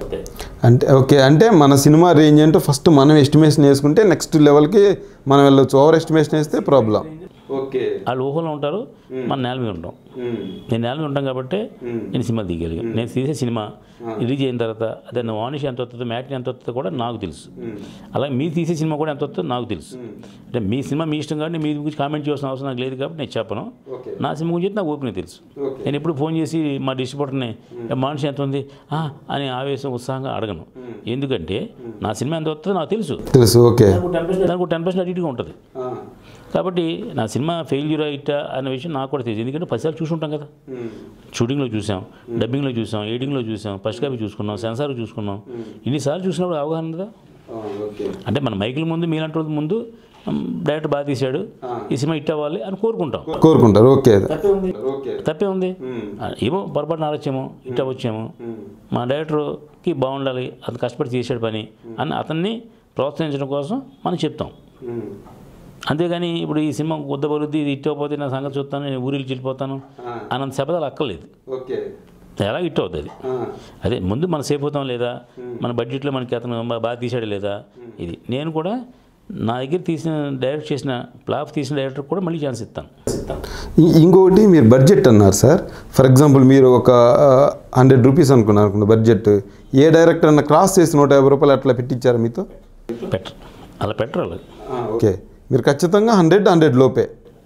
అంటే ఓకే అంటే మన సినిమా రేంజ్ ఏంటో ఫస్ట్ మనం ఎస్టిమేషన్ వేసుకుంటే నెక్స్ట్ లెవెల్కి మనం వెళ్ళొచ్చు ఓవర్ ఎస్టిమేషన్ వేస్తే ప్రాబ్లం ఓకే వాళ్ళు ఊహలో ఉంటారు మన నేల మీద ఉంటాం నేను నేల మీద ఉంటాం కాబట్టి నేను సినిమా దిగలిగాను నేను తీసే సినిమా రిలీజ్ అయిన తర్వాత అదే వానిష్ ఎంత వస్తుందో మ్యాట్ని ఎంత వస్తుందో కూడా నాకు తెలుసు అలాగే మీరు తీసే సినిమా కూడా ఎంత వస్తుందో నాకు తెలుసు అంటే మీ సినిమా మీ ఇష్టం కాబట్టి మీ గురించి కామెంట్ చేయాల్సిన అవసరం నాకు లేదు కాబట్టి నేను చెప్పను నా సినిమా గురించి నాకు ఓపెన్ తెలుసు నేను ఎప్పుడు ఫోన్ చేసి మా డిస్ట్రిబ్యూటర్ని మనిషి ఎంత ఉంది "ఆ" అని ఆవేశం ఉత్సాహంగా అడగను ఎందుకంటే నా సినిమా ఎంత వస్తుందో నాకు తెలుసు తెలుసు ఓకే దానికి టెన్ పర్సెంట్ అడిట్గా ఉంటుంది కాబట్టి నా సినిమా ఫెయిల్యూర్ అయిటా అనే విషయం నాకు కూడా తెలియదు ఎందుకంటే పదిసార్లు చూసుంటాం కదా షూటింగ్లో చూసాం డబ్బింగ్లో చూసాం ఎడిటింగ్లో చూసాం ఫస్ట్ కాపీ చూసుకున్నాం సెన్సార్ చూసుకున్నాం ఇన్నిసార్లు చూసినప్పుడు అవగాహన ఉందా ఓకే అంటే మన మైకుల ముందు మీలాంటి వాళ్ళ ముందు మ్, డైరెక్టర్ బాగా తీశాడు ఈ సినిమా హిట్ అవ్వాలి అని కోరుకుంటాం కోరుకుంటారు ఓకే తప్పే ఉంది ఓకే తప్పే ఉంది ఆ, ఏమో పొరపాటు నారొచ్చేమో హిట్ అవ్వచ్చేమో మా డైరెక్టర్కి బాగుండాలి అతను కష్టపడి చేసాడు పని అని అతన్ని ప్రోత్సహించడం కోసం మనం చెప్తాం అంతేగాని ఇప్పుడు ఈ సినిమా ఉద్దబలుద్ది ఇది హిట్ అవ్వకపోతే నా సంగతి చూస్తాను నేను ఊరికి వెళ్ళిపోతాను అన్నంత శపథాలు అక్కర్లేదు ఓకే ఎలా హిట్ అవుతుంది అదే ముందు మనం సేఫ్ అవుతాం లేదా మన బడ్జెట్లో మనకి అతను బా- బాగా తీసాడు లేదా ఇది నేను కూడా నా దగ్గర తీసిన డైరెక్ట్ చేసిన ఫ్లాప్ తీసిన డైరెక్టర్ కూడా మళ్ళీ ఛాన్స్ ఇస్తాను ఇ- ఇంకొకటి మీరు బడ్జెట్ అన్నారు సార్ ఫర్ ఎగ్జాంపుల్ మీరు ఒక హండ్రెడ్ రూపీస్ అనుకున్నారు అనుకున్న బడ్జెట్ ఏ డైరెక్టర్ అన్న క్రాస్ చేసి నూట యాభై రూపాయలు అట్లా పెట్టించారా మీతో పెట్టరు అలా పెట్టరు వాళ్ళు ఓకే మీరు ఖచ్చితంగా హండ్రెడ్ హండ్రెడ్ లోపే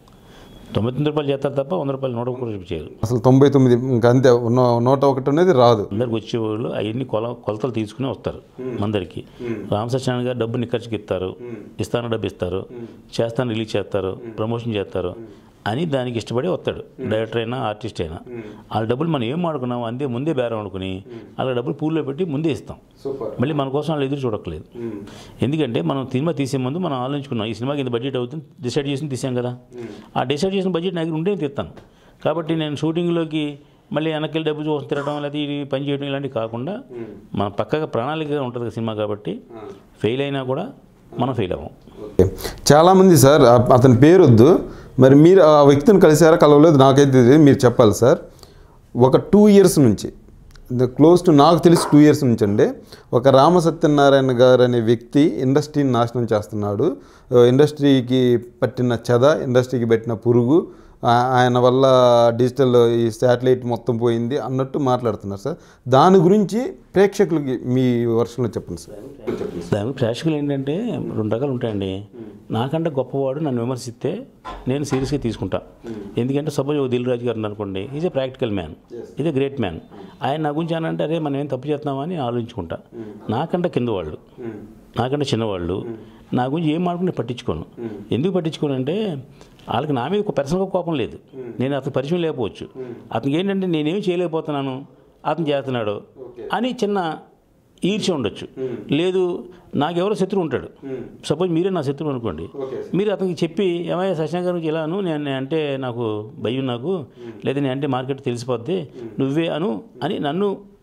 తొంభై తొమ్మిది రూపాయలు చేస్తారు తప్ప వంద రూపాయలు నూట ఒక్క రూపాయలు చేయరు అసలు తొంభై తొమ్మిది ఇంకా అంతే నూ- నూట ఒకటి అనేది రాదు అందరికి వచ్చేవాళ్ళు అవన్నీ కొల కొలతలు తీసుకుని వస్తారు మందరికి రామసత్యనారాయణ గారు డబ్బు నిక్కర్చికి ఇస్తారు ఇస్తాను డబ్బు ఇస్తారు చేస్తాను రిలీజ్ చేస్తారు ప్రమోషన్ చేస్తారు అని దానికి ఇష్టపడి వస్తాడు డైరెక్టర్ అయినా ఆర్టిస్ట్ అయినా వాళ్ళ డబ్బులు మనం ఏం ఆడుకున్నాం అందే ముందే బేరం అనుకుని వాళ్ళ డబ్బులు పూల్లో పెట్టి ముందే ఇస్తాం సూపర్ మళ్ళీ మన కోసం వాళ్ళు ఎదురు చూడట్లేదు ఎందుకంటే మనం సినిమా తీసే ముందు మనం ఆలోచించుకున్నాం ఈ సినిమాకి ఇంత బడ్జెట్ అవుతుంది డిసైడ్ చేసి తీసాం కదా ఆ డిసైడ్ చేసిన బడ్జెట్ నాకు ఉంటే తీస్తాను కాబట్టి నేను షూటింగ్లోకి మళ్ళీ వెనక్కి డబ్బు చూసి తిరగడం లేదా ఇది పని చేయడం ఇలాంటివి కాకుండా మన పక్కగా ప్రణాళిక ఉంటుంది కదా సినిమా కాబట్టి ఫెయిల్ అయినా కూడా మనం ఫెయిల్ అవ్వం ఓకే చాలామంది సార్ ఆ- అతని పేరు వద్దు మరి మీరు ఆ వ్యక్తిని కలిసారా కలవలేదు నాకైతే తెలియదు మీరు చెప్పాలి సార్ ఒక టూ ఇయర్స్ నుంచి క్లోజ్ టు నాకు తెలిసి టూ ఇయర్స్ నుంచి అండి ఒక రామ సత్యనారాయణ గారు అనే వ్యక్తి ఇండస్ట్రీని నాశనం చేస్తున్నాడు ఆ, ఇండస్ట్రీకి పట్టిన చెద ఇండస్ట్రీకి పెట్టిన పురుగు ఆ- ఆయన వల్ల డిజిటల్ ఈ శాటిలైట్ మొత్తం పోయింది అన్నట్టు మాట్లాడుతున్నారు సార్ దాని గురించి ప్రేక్షకులకి మీ వర్షంలో చెప్పండి సార్ దానికి ప్రేక్షకులు ఏంటంటే రెండు రకాలు ఉంటాయండి నాకంటే గొప్పవాడు నన్ను విమర్శిస్తే నేను సీరియస్గా తీసుకుంటా ఎందుకంటే సపోజ్ ఓ దిల్ రాజు గారు ఉన్నారు అనుకోండి is a practical man is a great man ఆయన నా గురించి అని అంటే అరే మనం ఏం తప్పు చేస్తున్నామని ఆలోచించుకుంటా నాకంటే కింద వాళ్ళు నాకంటే చిన్నవాళ్ళు నా గురించి ఏం మాట్లాడుకుని పట్టించుకోను ఎందుకు పట్టించుకోను అంటే వాళ్ళకి నా మీద ఒక పర్సనల్గా కోపం లేదు నేను అతను పరిచయం లేకపోవచ్చు అతనికి ఏంటంటే నేనేం చేయలేకపోతున్నాను అతను చేస్తున్నాడు అని చిన్న ఈర్ష్య ఉండొచ్చు లేదు నాకెవరో శత్రువు ఉంటాడు సపోజ్ మీరే నా శత్రువు అనుకోండి మీరు అతనికి చెప్పి ఏమయ్యా శశాంక్ గారి గురించి ఇలాను నేను నేను అంటే నాకు భయం నాకు లేదా నేను అంటే మార్కెట్ తెలిసిపోద్ది నువ్వే అను అని నన్ను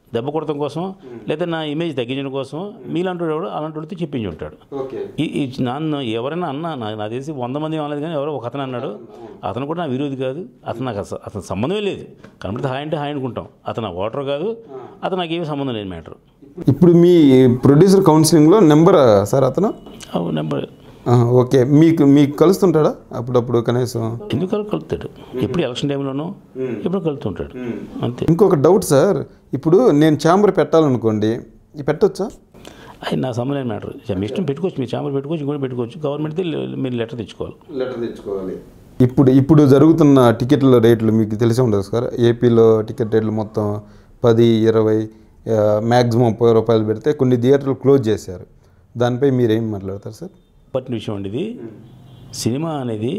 దెబ్బ కొడటం కోసం లేదా నా ఇమేజ్ తగ్గించడం కోసం మీలాంటి వాడు అలాంటి వాడితో చెప్పించి ఉంటాడు ఓకే ఈ ఈ నన్ను ఎవరైనా అన్నా నా నాకు తెలిసి వంద మంది అనలేదు కానీ ఎవరో ఒక అతను అన్నాడు అతను కూడా నా విరోధి కాదు అతను నాకు అసలు అతను సంబంధమే లేదు కనబడితే హాయ్ అంటే హాయ్ అనుకుంటాం అతను నా ఓటర్ కాదు అతను నాకు ఏమీ సంబంధం లేని మ్యాటర్ ఇప్పుడు మీ ప్రొడ్యూసర్ కౌన్సిలింగ్లో నెంబర్ సార్ అతను అవు నెంబర్ ఆ, ఓకే మీకు మీకు కలుస్తుంటాడా అప్పుడప్పుడు కనీసం ఎందుకు అలా కలుపుతాడు ఎప్పుడు ఎలక్షన్ టైంలోనూ ఎప్పుడు కలుపుతుంటాడు అంతే ఇంకొక డౌట్ సార్ ఇప్పుడు నేను ఛాంబర్ పెట్టాలనుకోండి ఇది పెట్టొచ్చా అది నా సంబంధం లేని మ్యాటర్ మీ ఇష్టం పెట్టుకోవచ్చు మీరు ఛాంబర్ పెట్టుకోవచ్చు ఇంకోటి పెట్టుకోవచ్చు గవర్నమెంట్ మీరు లెటర్ తెచ్చుకోవాలి లెటర్ తెచ్చుకోవాలి ఇప్పుడు ఇప్పుడు జరుగుతున్న టికెట్ల రేట్లు మీకు తెలిసి ఉండదు సార్ ఏపీలో టికెట్ రేట్లు మొత్తం పది ఇరవై మ్యాక్సిమం ముప్పై రూపాయలు పెడితే కొన్ని థియేటర్లు క్లోజ్ చేశారు దానిపై మీరు ఏం మాట్లాడతారు సార్ పట్టిన విషయం అండి ఇది సినిమా అనేది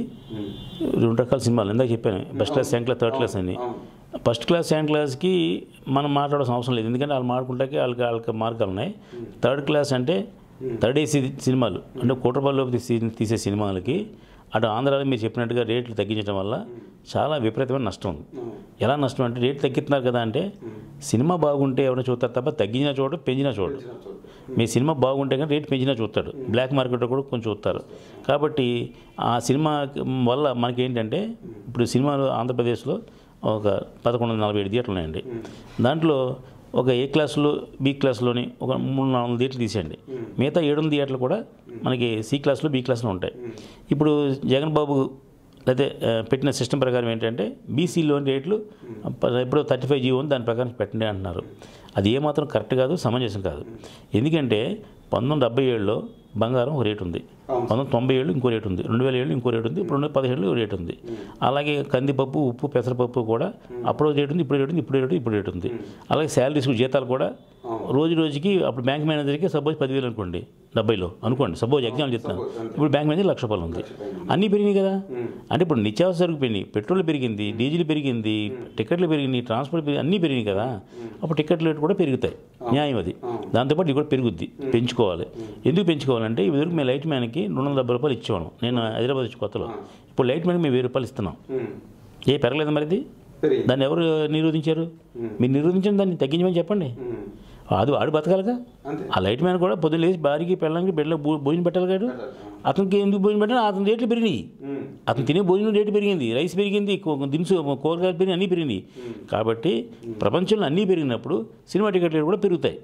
రెండు రకాల సినిమాలు ఇందాక చెప్పాను first class second class third class అని ఫస్ట్ క్లాస్ సెకండ్ క్లాస్కి మనం మాట్లాడాల్సిన అవసరం లేదు ఎందుకంటే వాళ్ళు మాట్లాడుకుంటాకి వాళ్ళకి వాళ్ళకి మార్గాలు ఉన్నాయి థర్డ్ క్లాస్ అంటే థర్డ్ ఏసీ సినిమాలు అంటే కోటి రూపాయలలోపు తీసి- తీసే సినిమాలకి అటు ఆంధ్రాలో మీరు చెప్పినట్టుగా రేట్లు తగ్గించడం వల్ల చాలా విపరీతమైన నష్టం ఉంది ఎలా నష్టం అంటే రేట్లు తగ్గిస్తున్నారు కదా అంటే సినిమా బాగుంటే ఎవరైనా చూస్తారు తప్ప తగ్గించిన చోట పెంచిన చోట మీ సినిమా బాగుంటే కానీ రేట్ పెంచినా చూస్తాడు బ్లాక్ మార్కెట్లో కూడా కొంచెం చూస్తారు కాబట్టి ఆ సినిమా వల్ల మనకి ఏంటంటే ఇప్పుడు సినిమాలు ఆంధ్రప్రదేశ్లో ఒక పదకొండు వందల నలభై ఏడు థియేటర్లు ఉన్నాయండి దాంట్లో ఒక ఏ క్లాసులో బి క్లాస్లోని ఒక మూడు నాలుగు థియేటర్లు తీసేయండి మిగతా ఏడు వందల థియేటర్లు కూడా మనకి సి క్లాస్లో బి క్లాస్లో ఉంటాయి ఇప్పుడు జగన్ బాబు అయితే ఆ, పెట్టిన సిస్టమ్ ప్రకారం ఏంటంటే బీసీలోని రేట్లు ప- ఇప్పుడు థర్టీ ఫైవ్ జీవో ఉంది దాని ప్రకారం పెట్టండి అంటున్నారు అది ఏమాత్రం కరెక్ట్ కాదు సమంజసం కాదు ఎందుకంటే పంతొమ్మిది డెబ్బై ఏడులో బంగారం ఒక రేటు ఉంది పంతొమ్మిది తొంభై ఏళ్ళు ఇంకో రేటు ఉంది రెండు వేల ఏళ్ళు ఇంకో రేటు ఉంది ఇప్పుడు రెండు వేల పదిహేళ్ళు రేటు ఉంది అలాగే కందిపప్పు ఉప్పు పెసరపప్పు కూడా అప్పుడు రేటు ఉంది ఇప్పుడు రేటు ఉంది ఇప్పుడు రేటు ఇప్పుడు రేటు ఉంది అలాగే శాలరీస్ జీతాలు కూడా రోజు రోజుకి అప్పుడు బ్యాంక్ మేనేజర్కి సపోజ్ పదివేలు అనుకోండి డెబ్బైలో అనుకోండి సపోజ్ ఎగ్జామ్ చెప్తాను ఇప్పుడు బ్యాంక్ మేనేజర్ లక్ష రూపాయలు ఉంది అన్నీ పెరిగినాయి కదా అంటే ఇప్పుడు నిత్యావసర సరుకు పెరిగినాయి పెట్రోల్ పెరిగింది డీజిల్ పెరిగింది టికెట్లు పెరిగినాయి ట్రాన్స్పోర్ట్ పెరిగి అన్నీ పెరిగినాయి కదా అప్పుడు టికెట్ రేటు కూడా పెరుగుతాయి న్యాయం అది దాంతోపాటు ఇది కూడా పెరుగుద్ది పెంచుకోవాలి ఎందుకు పెంచుకోవాలంటే ఈ వరకు మేము లైట్ మ్యాన్కి రెండు వందల డెబ్బై రూపాయలు ఇచ్చేవాళ్ళం నేను హైదరాబాద్ వచ్చి కొత్తలో ఇప్పుడు లైట్ మ్యాన్కి మేము వెయ్యి రూపాయలు ఇస్తున్నాం ఏ పెరగలేదు మరి ఇది దాన్ని ఎవరు నిరోధించారు మీరు నిరోధించిన దాన్ని తగ్గించమని చెప్పండి అది ఆడు బతకాలిగా ఆ లైట్ మ్యాన్ కూడా పొద్దున్న లేచి భార్యకి పెళ్ళడానికి బెడ్లో భో- భోజనం పెట్టాలి కాదు అతనికి ఎందుకు భోజనం పెట్టాలి అతని రేట్లు పెరిగినాయి అతను తినే భోజనం రేటు పెరిగింది రైస్ పెరిగింది కూ- దినుసు కూరగాయలు పెరిగి అన్నీ పెరిగినాయి కాబట్టి ప్రపంచంలో అన్నీ పెరిగినప్పుడు సినిమా టికెట్ రేట్లు కూడా పెరుగుతాయి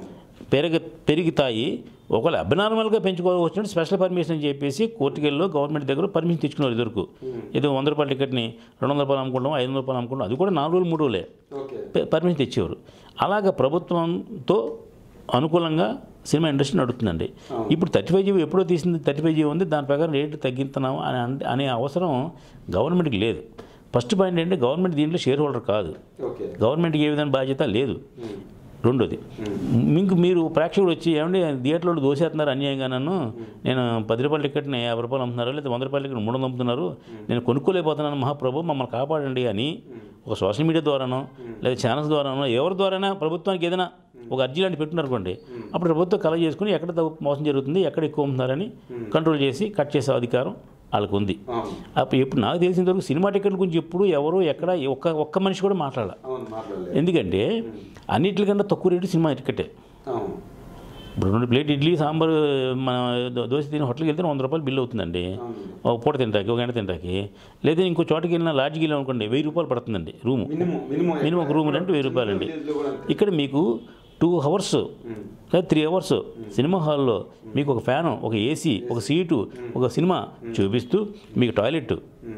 పెరగ పెరుగుతాయి ఒకవేళ అబ్నార్మల్గా పెంచుకోవచ్చినట్టు స్పెషల్ పర్మిషన్ అని చెప్పేసి కోర్టుకెళ్ళి గవర్నమెంట్ దగ్గర పర్మిషన్ తెచ్చుకున్నారు ఇదివరకు ఏదో వంద రూపాయల టికెట్ని రెండు వందల రూపాయలు అమ్ముకుంటాం ఐదు వందల రూపాయలు అమ్ముకుంటాం అది కూడా నాలుగు రోజులు మూడు రోజులే ఓకే ప- పర్మిషన్ తెచ్చేవారు అలాగ ప్రభుత్వంతో అనుకూలంగా సినిమా ఇండస్ట్రీ నడుస్తుందండి ఇప్పుడు థర్టీ ఫైవ్ జీబీ ఎప్పుడో తీసింది థర్టీ ఫైవ్ జీబీ ఉంది దాని ప్రకారం రేటు తగ్గిస్తున్నాం అని అన్- అనే అవసరం గవర్నమెంట్కి లేదు ఫస్ట్ పాయింట్ ఏంటంటే గవర్నమెంట్ దీంట్లో షేర్ హోల్డర్ కాదు ఓకే గవర్నమెంట్కి ఏ విధంగా బాధ్యత లేదు రెండోది మీకు మీరు ప్రేక్షకుడు వచ్చి ఏమండి థియేటర్లో దోసేస్తున్నారు అన్యాయంగా నన్ను నేను పది రూపాయల టికెట్ని యాభై రూపాయలు అమ్ముతున్నారు లేదా వంద రూపాయల టికెట్ మూడు వందలు అమ్ముతున్నారు నేను కొనుక్కోలేకపోతున్నాను మహాప్రభు మమ్మల్ని కాపాడండి అని ఒక సోషల్ మీడియా ద్వారానో లేదా ఛానల్స్ ద్వారానో ఎవరి ద్వారానైనా ప్రభుత్వానికి ఏదైనా ఒక అర్జీ లాంటి పెట్టున్నారు అనుకోండి అప్పుడు ప్రభుత్వం కలెక్ట్ చేసుకుని ఎక్కడ తప్పు మోసం జరుగుతుంది ఎక్కడ ఎక్కువ అమ్ముతున్నారని కంట్రోల్ చేసి కట్ చేసే అధికారం వాళ్ళకు ఉంది అప్పుడు ఎప్పుడు నాకు తెలిసినంత వరకు సినిమా టికెట్ల గురించి ఎప్పుడు ఎవరు ఎక్కడ ఒక్క ఒక్క మనిషి కూడా మాట్లాడాల అవును మాట్లాడలేదు ఎందుకంటే అన్నిటికన్నా తక్కువ రేటు సినిమా టికెటే అవును ఇప్పుడు రెండు ప్లేట్ ఇడ్లీ సాంబార్ మన దో- దోశ తిని హోటల్కి వెళ్తే వంద రూపాయలు బిల్లు అవుతుందండి ఒక పూట తింటాకి ఒక గంట తింటాకి లేదా ఇంకో చోటకి వెళ్ళినా లాడ్జ్కి వెళ్ళాం అనుకోండి వెయ్యి రూపాయలు పడుతుందండి రూము మినిమం మినిమం మినిమం ఒక రూమ్ అంటే వెయ్యి రూపాయలు అండి ఇక్కడ మీకు టూ అవర్స్ లేదా త్రీ అవర్స్ సినిమా హాల్లో మీకు ఒక ఫ్యాను ఒక ఏసీ ఒక సీటు ఒక సినిమా చూపిస్తూ మీకు టాయిలెట్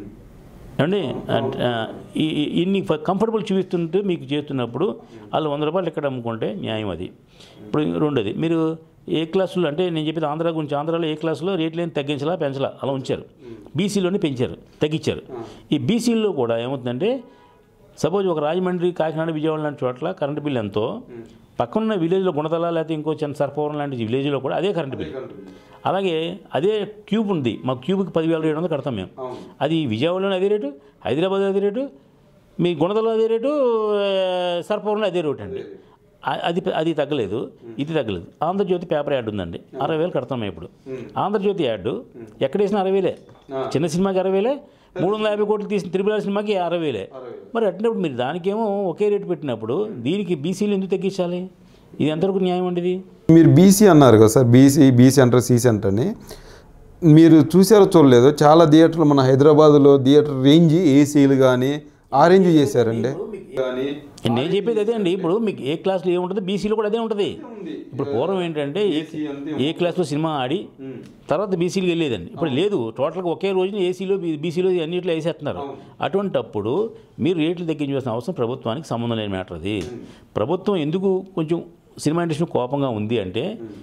ఏమండి అంటే, ఆ, ఈ- ఈ- ఇన్ని ఫ- కంఫర్టబుల్ చూపిస్తుంటే మీకు చేస్తున్నప్పుడు వాళ్ళు వంద రూపాయలు ఎక్కడ అమ్ముకుంటే న్యాయం అది ఇప్పుడు రెండోది మీరు ఏ క్లాసులో అంటే నేను చెప్పేది ఆంధ్ర గురించి ఆంధ్రాలో ఏ క్లాసులో రేట్లు ఏం తగ్గించలా పెంచలా అలా ఉంచారు బీసీలోనే పెంచారు తగ్గించారు ఈ బీసీలో కూడా ఏమవుతుందంటే సపోజ్ ఒక రాజమండ్రి కాకినాడ విజయవాడ లాంటి చోట్ల కరెంటు బిల్ ఎంతో పక్కనున్న విలేజ్లో గుణదల లేకపోతే ఇంకో చిన్న సర్పవరం లాంటి విలేజ్లో కూడా అదే కరెంటు బిల్ అలాగే అదే క్యూబ్ ఉంది మా క్యూబ్కి పదివేల ఏడు వందలు కడతాం మేము అది విజయవాడలోనే అదే రేటు హైదరాబాద్ అదే రేటు మీ గుణదలో అదే రేటు ఆ, సర్పవరంలో అదే రేటు అండి ఆ- అది అది తగ్గలేదు ఇది తగ్గలేదు ఆంధ్రజ్యోతి పేపర్ యాడ్ ఉందండి అరవై వేలు కడతాం మేము ఇప్పుడు ఆంధ్రజ్యోతి యాడ్ ఎక్కడ వేసినా అరవై వేలే చిన్న సినిమాకి అరవై వేలే మూడు వందల యాభై కోట్లు తీసిన త్రిపుల సినిమాకి అరవై వేలే మరి అట్టినప్పుడు మీరు దానికేమో ఒకే రేటు పెట్టినప్పుడు దీనికి బీసీలు ఎందుకు తగ్గించాలి ఇది ఎంతవరకు న్యాయం అండి ఇది మీరు బీసీ అన్నారు కదా sir B C B center C center అని మీరు చూసారో చూడలేదు చాలా థియేటర్లు మన హైదరాబాద్లో థియేటర్ రేంజ్ ఏసీలు కానీ ఆ రేంజ్ చేశారండి నేను చెప్పేది అదే అండి ఇప్పుడు మీకు ఏ క్లాస్లో ఏముంటుంది బీసీలో కూడా అదే ఉంటుంది ఇప్పుడు పూర్వం ఏంటంటే ఏ ఏ క్లాస్లో సినిమా ఆడి తర్వాత బీసీలకు వెళ్ళేదండి ఇప్పుడు లేదు టోటల్గా ఒకే రోజున ఏసీలో బీసీలో అన్నింటిలో వేసేస్తున్నారు అటువంటప్పుడు మీరు రేట్లు తగ్గించాల్సిన అవసరం ప్రభుత్వానికి సంబంధం లేని మ్యాటర్ అది ప్రభుత్వం ఎందుకు కొంచెం సినిమా ఇండస్ట్రీ కోపంగా ఉంది అంటే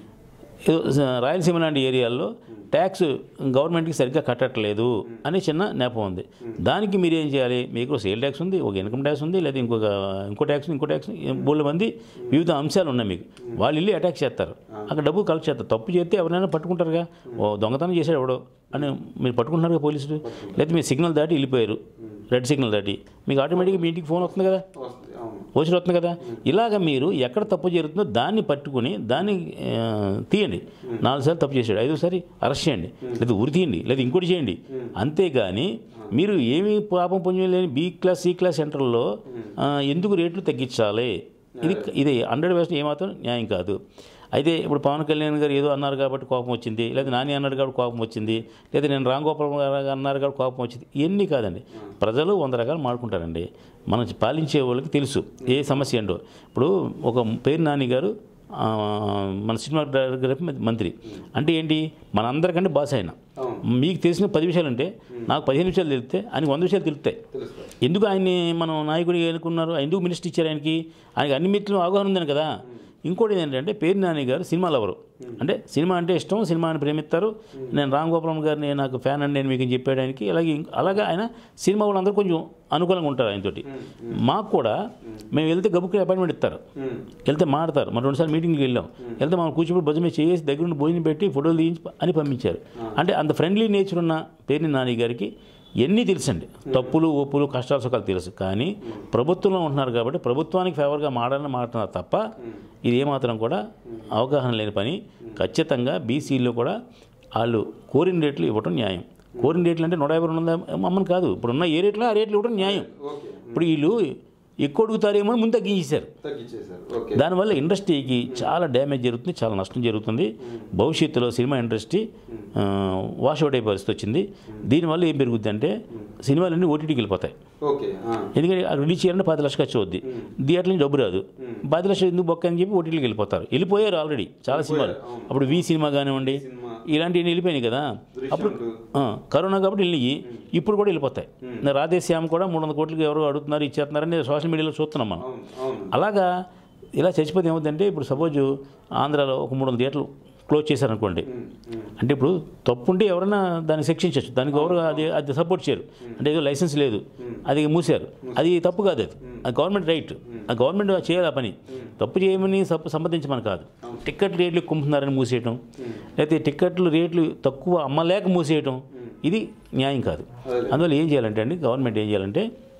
ఏదో స- రాయలసీమ లాంటి ఏరియాల్లో ట్యాక్స్ గవర్నమెంట్కి సరిగ్గా కట్టట్లేదు అనే చిన్న నేపం ఉంది దానికి మీరు ఏం చేయాలి మీకు సేల్ ట్యాక్స్ ఉంది ఒక ఇన్కమ్ ట్యాక్స్ ఉంది లేదా ఇంకొక ఇంకో ట్యాక్స్ ఇంకో ట్యాక్స్ బోళ్ళ మంది వివిధ అంశాలు ఉన్నాయి మీకు వాళ్ళు వెళ్ళి అటాక్ చేస్తారు అక్కడ డబ్బు కలెక్ట్ చేస్తారు తప్పు చేస్తే ఎవరైనా పట్టుకుంటారుగా ఓ దొంగతనం చేశాడు ఎవడో అని మీరు పట్టుకుంటున్నారుగా పోలీసులు లేదా మీరు సిగ్నల్ దాటి వెళ్ళిపోయారు రెడ్ సిగ్నల్ దాటి మీకు ఆటోమేటిక్గా మీ ఇంటికి ఫోన్ వస్తుంది కదా వచ్చి వస్తుంది కదా ఇలాగ మీరు ఎక్కడ తప్పు జరుగుతుందో దాన్ని పట్టుకుని దాన్ని ఆ, తీయండి నాలుగు సార్లు తప్పు చేశాడు ఐదోసారి అరెస్ట్ చేయండి లేదా ఉరి తీయండి లేదా ఇంకోటి చేయండి అంతేగాని మీరు ఏమీ పాపం పుణ్యం లేని బీ క్లాస్ సి క్లాస్ సెంటర్లో ఆ, ఎందుకు రేట్లు తగ్గించాలి ఇది ఇది హండ్రెడ్ పర్సెంట్ ఏమాత్రం న్యాయం కాదు అయితే ఇప్పుడు పవన్ కళ్యాణ్ గారు ఏదో అన్నారు కాబట్టి కోపం వచ్చింది లేదా నాని అన్నాడు కాబట్టి కోపం వచ్చింది లేదా నేను రామ్ గోపాల్ గారు అన్నారు కాబట్టి కోపం వచ్చింది ఇవన్నీ కాదండి ప్రజలు వంద రకాలు మాడుకుంటారండి మనం పాలించే వాళ్ళకి తెలుసు ఏ సమస్య ఏంటో ఇప్పుడు ఒక పేరు నాని గారు ఆ, మన సినిమా డైరెక్టర్ మంత్రి అంటే ఏంటి మనందరికంటే బాస్ ఆయన మీకు తెలిసిన పది విషయాలు అంటే నాకు పదిహేను విషయాలు తెలిస్తే ఆయనకి వంద విషయాలు తెలుస్తాయి ఎందుకు ఆయన్ని మనం నాయకుడిగా ఎన్నుకున్నారు ఎందుకు మినిస్టర్ ఇచ్చారు ఆయనకి ఆయనకి అన్ని మిత్రులు అవగాహన ఉందని కదా ఇంకోటి ఏంటంటే పేరు నాని గారు సినిమా లవరు అంటే సినిమా అంటే ఇష్టం సినిమాని ప్రేమిస్తారు నేను రామ్ గోపాలం గారిని నాకు ఫ్యాన్ అని నేను మీకు చెప్పాడు ఆయనకి అలాగే ఇంక- అలాగే ఆయన సినిమా వాళ్ళందరూ కొంచెం అనుకూలంగా ఉంటారు ఆయనతోటి మాకు కూడా మేము వెళ్తే గబుక్కి అపాయింట్మెంట్ ఇస్తారు వెళ్తే మాడతారు మన రెండుసార్లు మీటింగ్కి వెళ్ళాం వెళ్తే మనం కూర్చోబెట్టి భుజం మీద చేసి దగ్గర నుండి భోజనం పెట్టి ఫోటోలు తీయించి అని పంపించారు అంటే అంత ఫ్రెండ్లీ నేచర్ ఉన్న పేరుని నాని గారికి ఎన్ని తెలుసండి తప్పులు ఒప్పులు కష్టాలు సుఖాలు తెలుసు కానీ ప్రభుత్వంలో ఉంటున్నారు కాబట్టి ప్రభుత్వానికి ఫేవర్గా మాడాలని మాట్లాడుతున్నారు తప్ప ఇది ఏమాత్రం కూడా అవగాహన లేని పని ఖచ్చితంగా బీసీలో కూడా వాళ్ళు కోరిన రేట్లు ఇవ్వటం న్యాయం కోరిన రేట్లు అంటే నూట యాభై రెండు వందల అమ్మని కాదు ఇప్పుడున్న ఏ రేట్లో ఆ రేట్లు ఇవ్వడం న్యాయం ఇప్పుడు వీళ్ళు ఎక్కువ అడుగుతారేమో అని ముందు తగ్గించేశారు తగ్గించేశారు ఓకే దానివల్ల ఇండస్ట్రీకి చాలా డ్యామేజ్ జరుగుతుంది చాలా నష్టం జరుగుతుంది భవిష్యత్తులో సినిమా ఇండస్ట్రీ ఆ, వాష్ అవుట్ అయ్యే పరిస్థితి వచ్చింది దీనివల్ల ఏం పెరుగుద్ది అంటే సినిమాలన్నీ ఓటీటీకి వెళ్ళిపోతాయి ఓకే ఎందుకంటే అది రిలీజ్ చేయాలంటే పది లక్షలు ఖర్చు అవుద్ది థియేటర్ నుంచి డబ్బు రాదు పది లక్షలు ఎందుకు బొక్క అని చెప్పి ఓటీటీకి వెళ్ళిపోతారు వెళ్ళిపోయారు ఆల్రెడీ చాలా సినిమాలు అప్పుడు వి సినిమా కానివ్వండి ఇలాంటివి వెళ్ళిపోయినాయి కదా అప్పుడు ఆ, కరోనా కాబట్టి వెళ్ళినాయి ఇప్పుడు కూడా వెళ్ళిపోతాయి రాధేశ్యామ్ కూడా మూడు వందల కోట్లకి ఎవరు అడుగుతున్నారు ఇచ్చేస్తున్నారని సోషల్ మీడియాలో చూస్తున్నాం మనం అవును అలాగా ఇలా చచ్చిపోతే ఏమవుతుందంటే ఇప్పుడు సపోజ్ ఆంధ్రాలో ఒక మూడు వందల థియేటర్లు క్లోజ్ చేశారనుకోండి అంటే ఇప్పుడు తప్పు ఉంటే ఎవరైనా దాన్ని శిక్షించవచ్చు దానికి ఎవరు అది అది సపోర్ట్ చేయరు అంటే ఏదో లైసెన్స్ లేదు అది మూసారు అది తప్పు కాదు అది అది గవర్నమెంట్ రైట్ ఆ గవర్నమెంట్ చేయాలి ఆ పని తప్పు చేయమని సప్ సంబంధించమని కాదు టికెట్ రేట్లు కుంపుతున్నారని మూసేయటం లేకపోతే టికెట్లు రేట్లు తక్కువ అమ్మలేక మూసేయటం ఇది న్యాయం కాదు అందువల్ల ఏం చేయాలంటే అండి గవర్నమెంట్ ఏం చేయాలంటే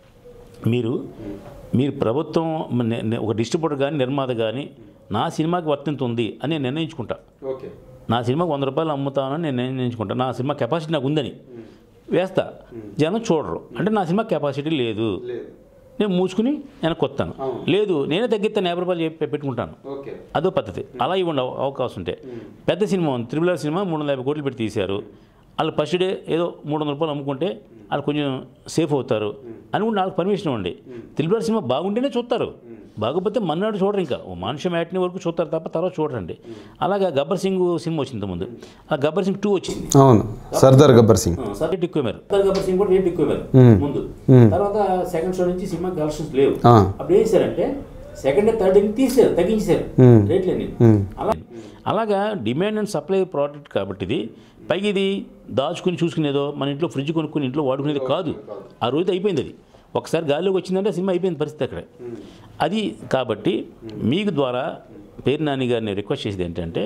మీరు మీరు ప్రభుత్వం నే- నే- ఒక డిస్ట్రిబ్యూటర్ కానీ నిర్మాత కానీ నా సినిమాకి వర్తింతుంది అని నేను నిర్ణయించుకుంటా ఓకే నా సినిమాకి వంద రూపాయలు అమ్ముతానని నేను నిర్ణయించుకుంటా నా సినిమా కెపాసిటీ నాకు ఉందని వేస్తా జనం చూడరు అంటే నా సినిమా కెపాసిటీ లేదు లేదు నేను మూసుకుని వెనక్కి వస్తాను లేదు నేనే తగ్గిస్తాను యాభై రూపాయలు చెప్పి పెట్టుకుంటాను ఓకే అదో పద్ధతి అలా ఇవ్వండి అవ- అవకాశం ఉంటే పెద్ద సినిమా ఉంది త్రిబుల్ ఆర్ సినిమా మూడు వందల యాభై కోట్లు పెట్టి తీశారు వాళ్ళు ఫస్ట్ డే ఏదో మూడు వందల రూపాయలు అమ్ముకుంటే వాళ్ళు కొంచెం సేఫ్ అవుతారు అని కూడా నాకు పర్మిషన్ ఇవ్వండి త్రిబుల్ ఆర్ సినిమా బాగుంటేనే చూస్తారు బాగోపోతే మన్నాడు చూడరు ఇంకా ఓ మనిషి మ్యాట్ని వరకు చూస్తారు తప్ప తర్వాత చూడరండి అలాగా గబ్బర్ సింగ్ సినిమా వచ్చింది ముందు ఆ గబ్బర్ సింగ్ టూ వచ్చింది అవును సర్దార్ గబ్బర్ సింగ్ సార్ రేట్ ఎక్కువ మేరు గబ్బర్ సింగ్ కూడా రేట్ ఎక్కువ మేరు ముందు తర్వాత సెకండ్ షో నుంచి సినిమా కలెక్షన్స్ లేవు ఆ. అప్పుడు ఏం చేశారంటే సెకండ్ థర్డ్ తీసారు తగ్గించారు రేట్లన్నీ అలా అలాగా డిమాండ్ అండ్ సప్లై ప్రోడక్ట్ కాబట్టి ఇది పైగా ఇది దాచుకుని చూసుకునేదో మన ఇంట్లో ఫ్రిడ్జ్ కొనుక్కుని ఇంట్లో వాడుకునేది కాదు ఆ రోజు అయిపోయింది అది ఒకసారి గాలిలోకి వచ్చిందంటే సినిమా అయిపోయింది పరిస్థితి అక్కడ అది కాబట్టి మీకు ద్వారా పేరు నాని గారిని రిక్వెస్ట్ చేసేది ఏంటంటే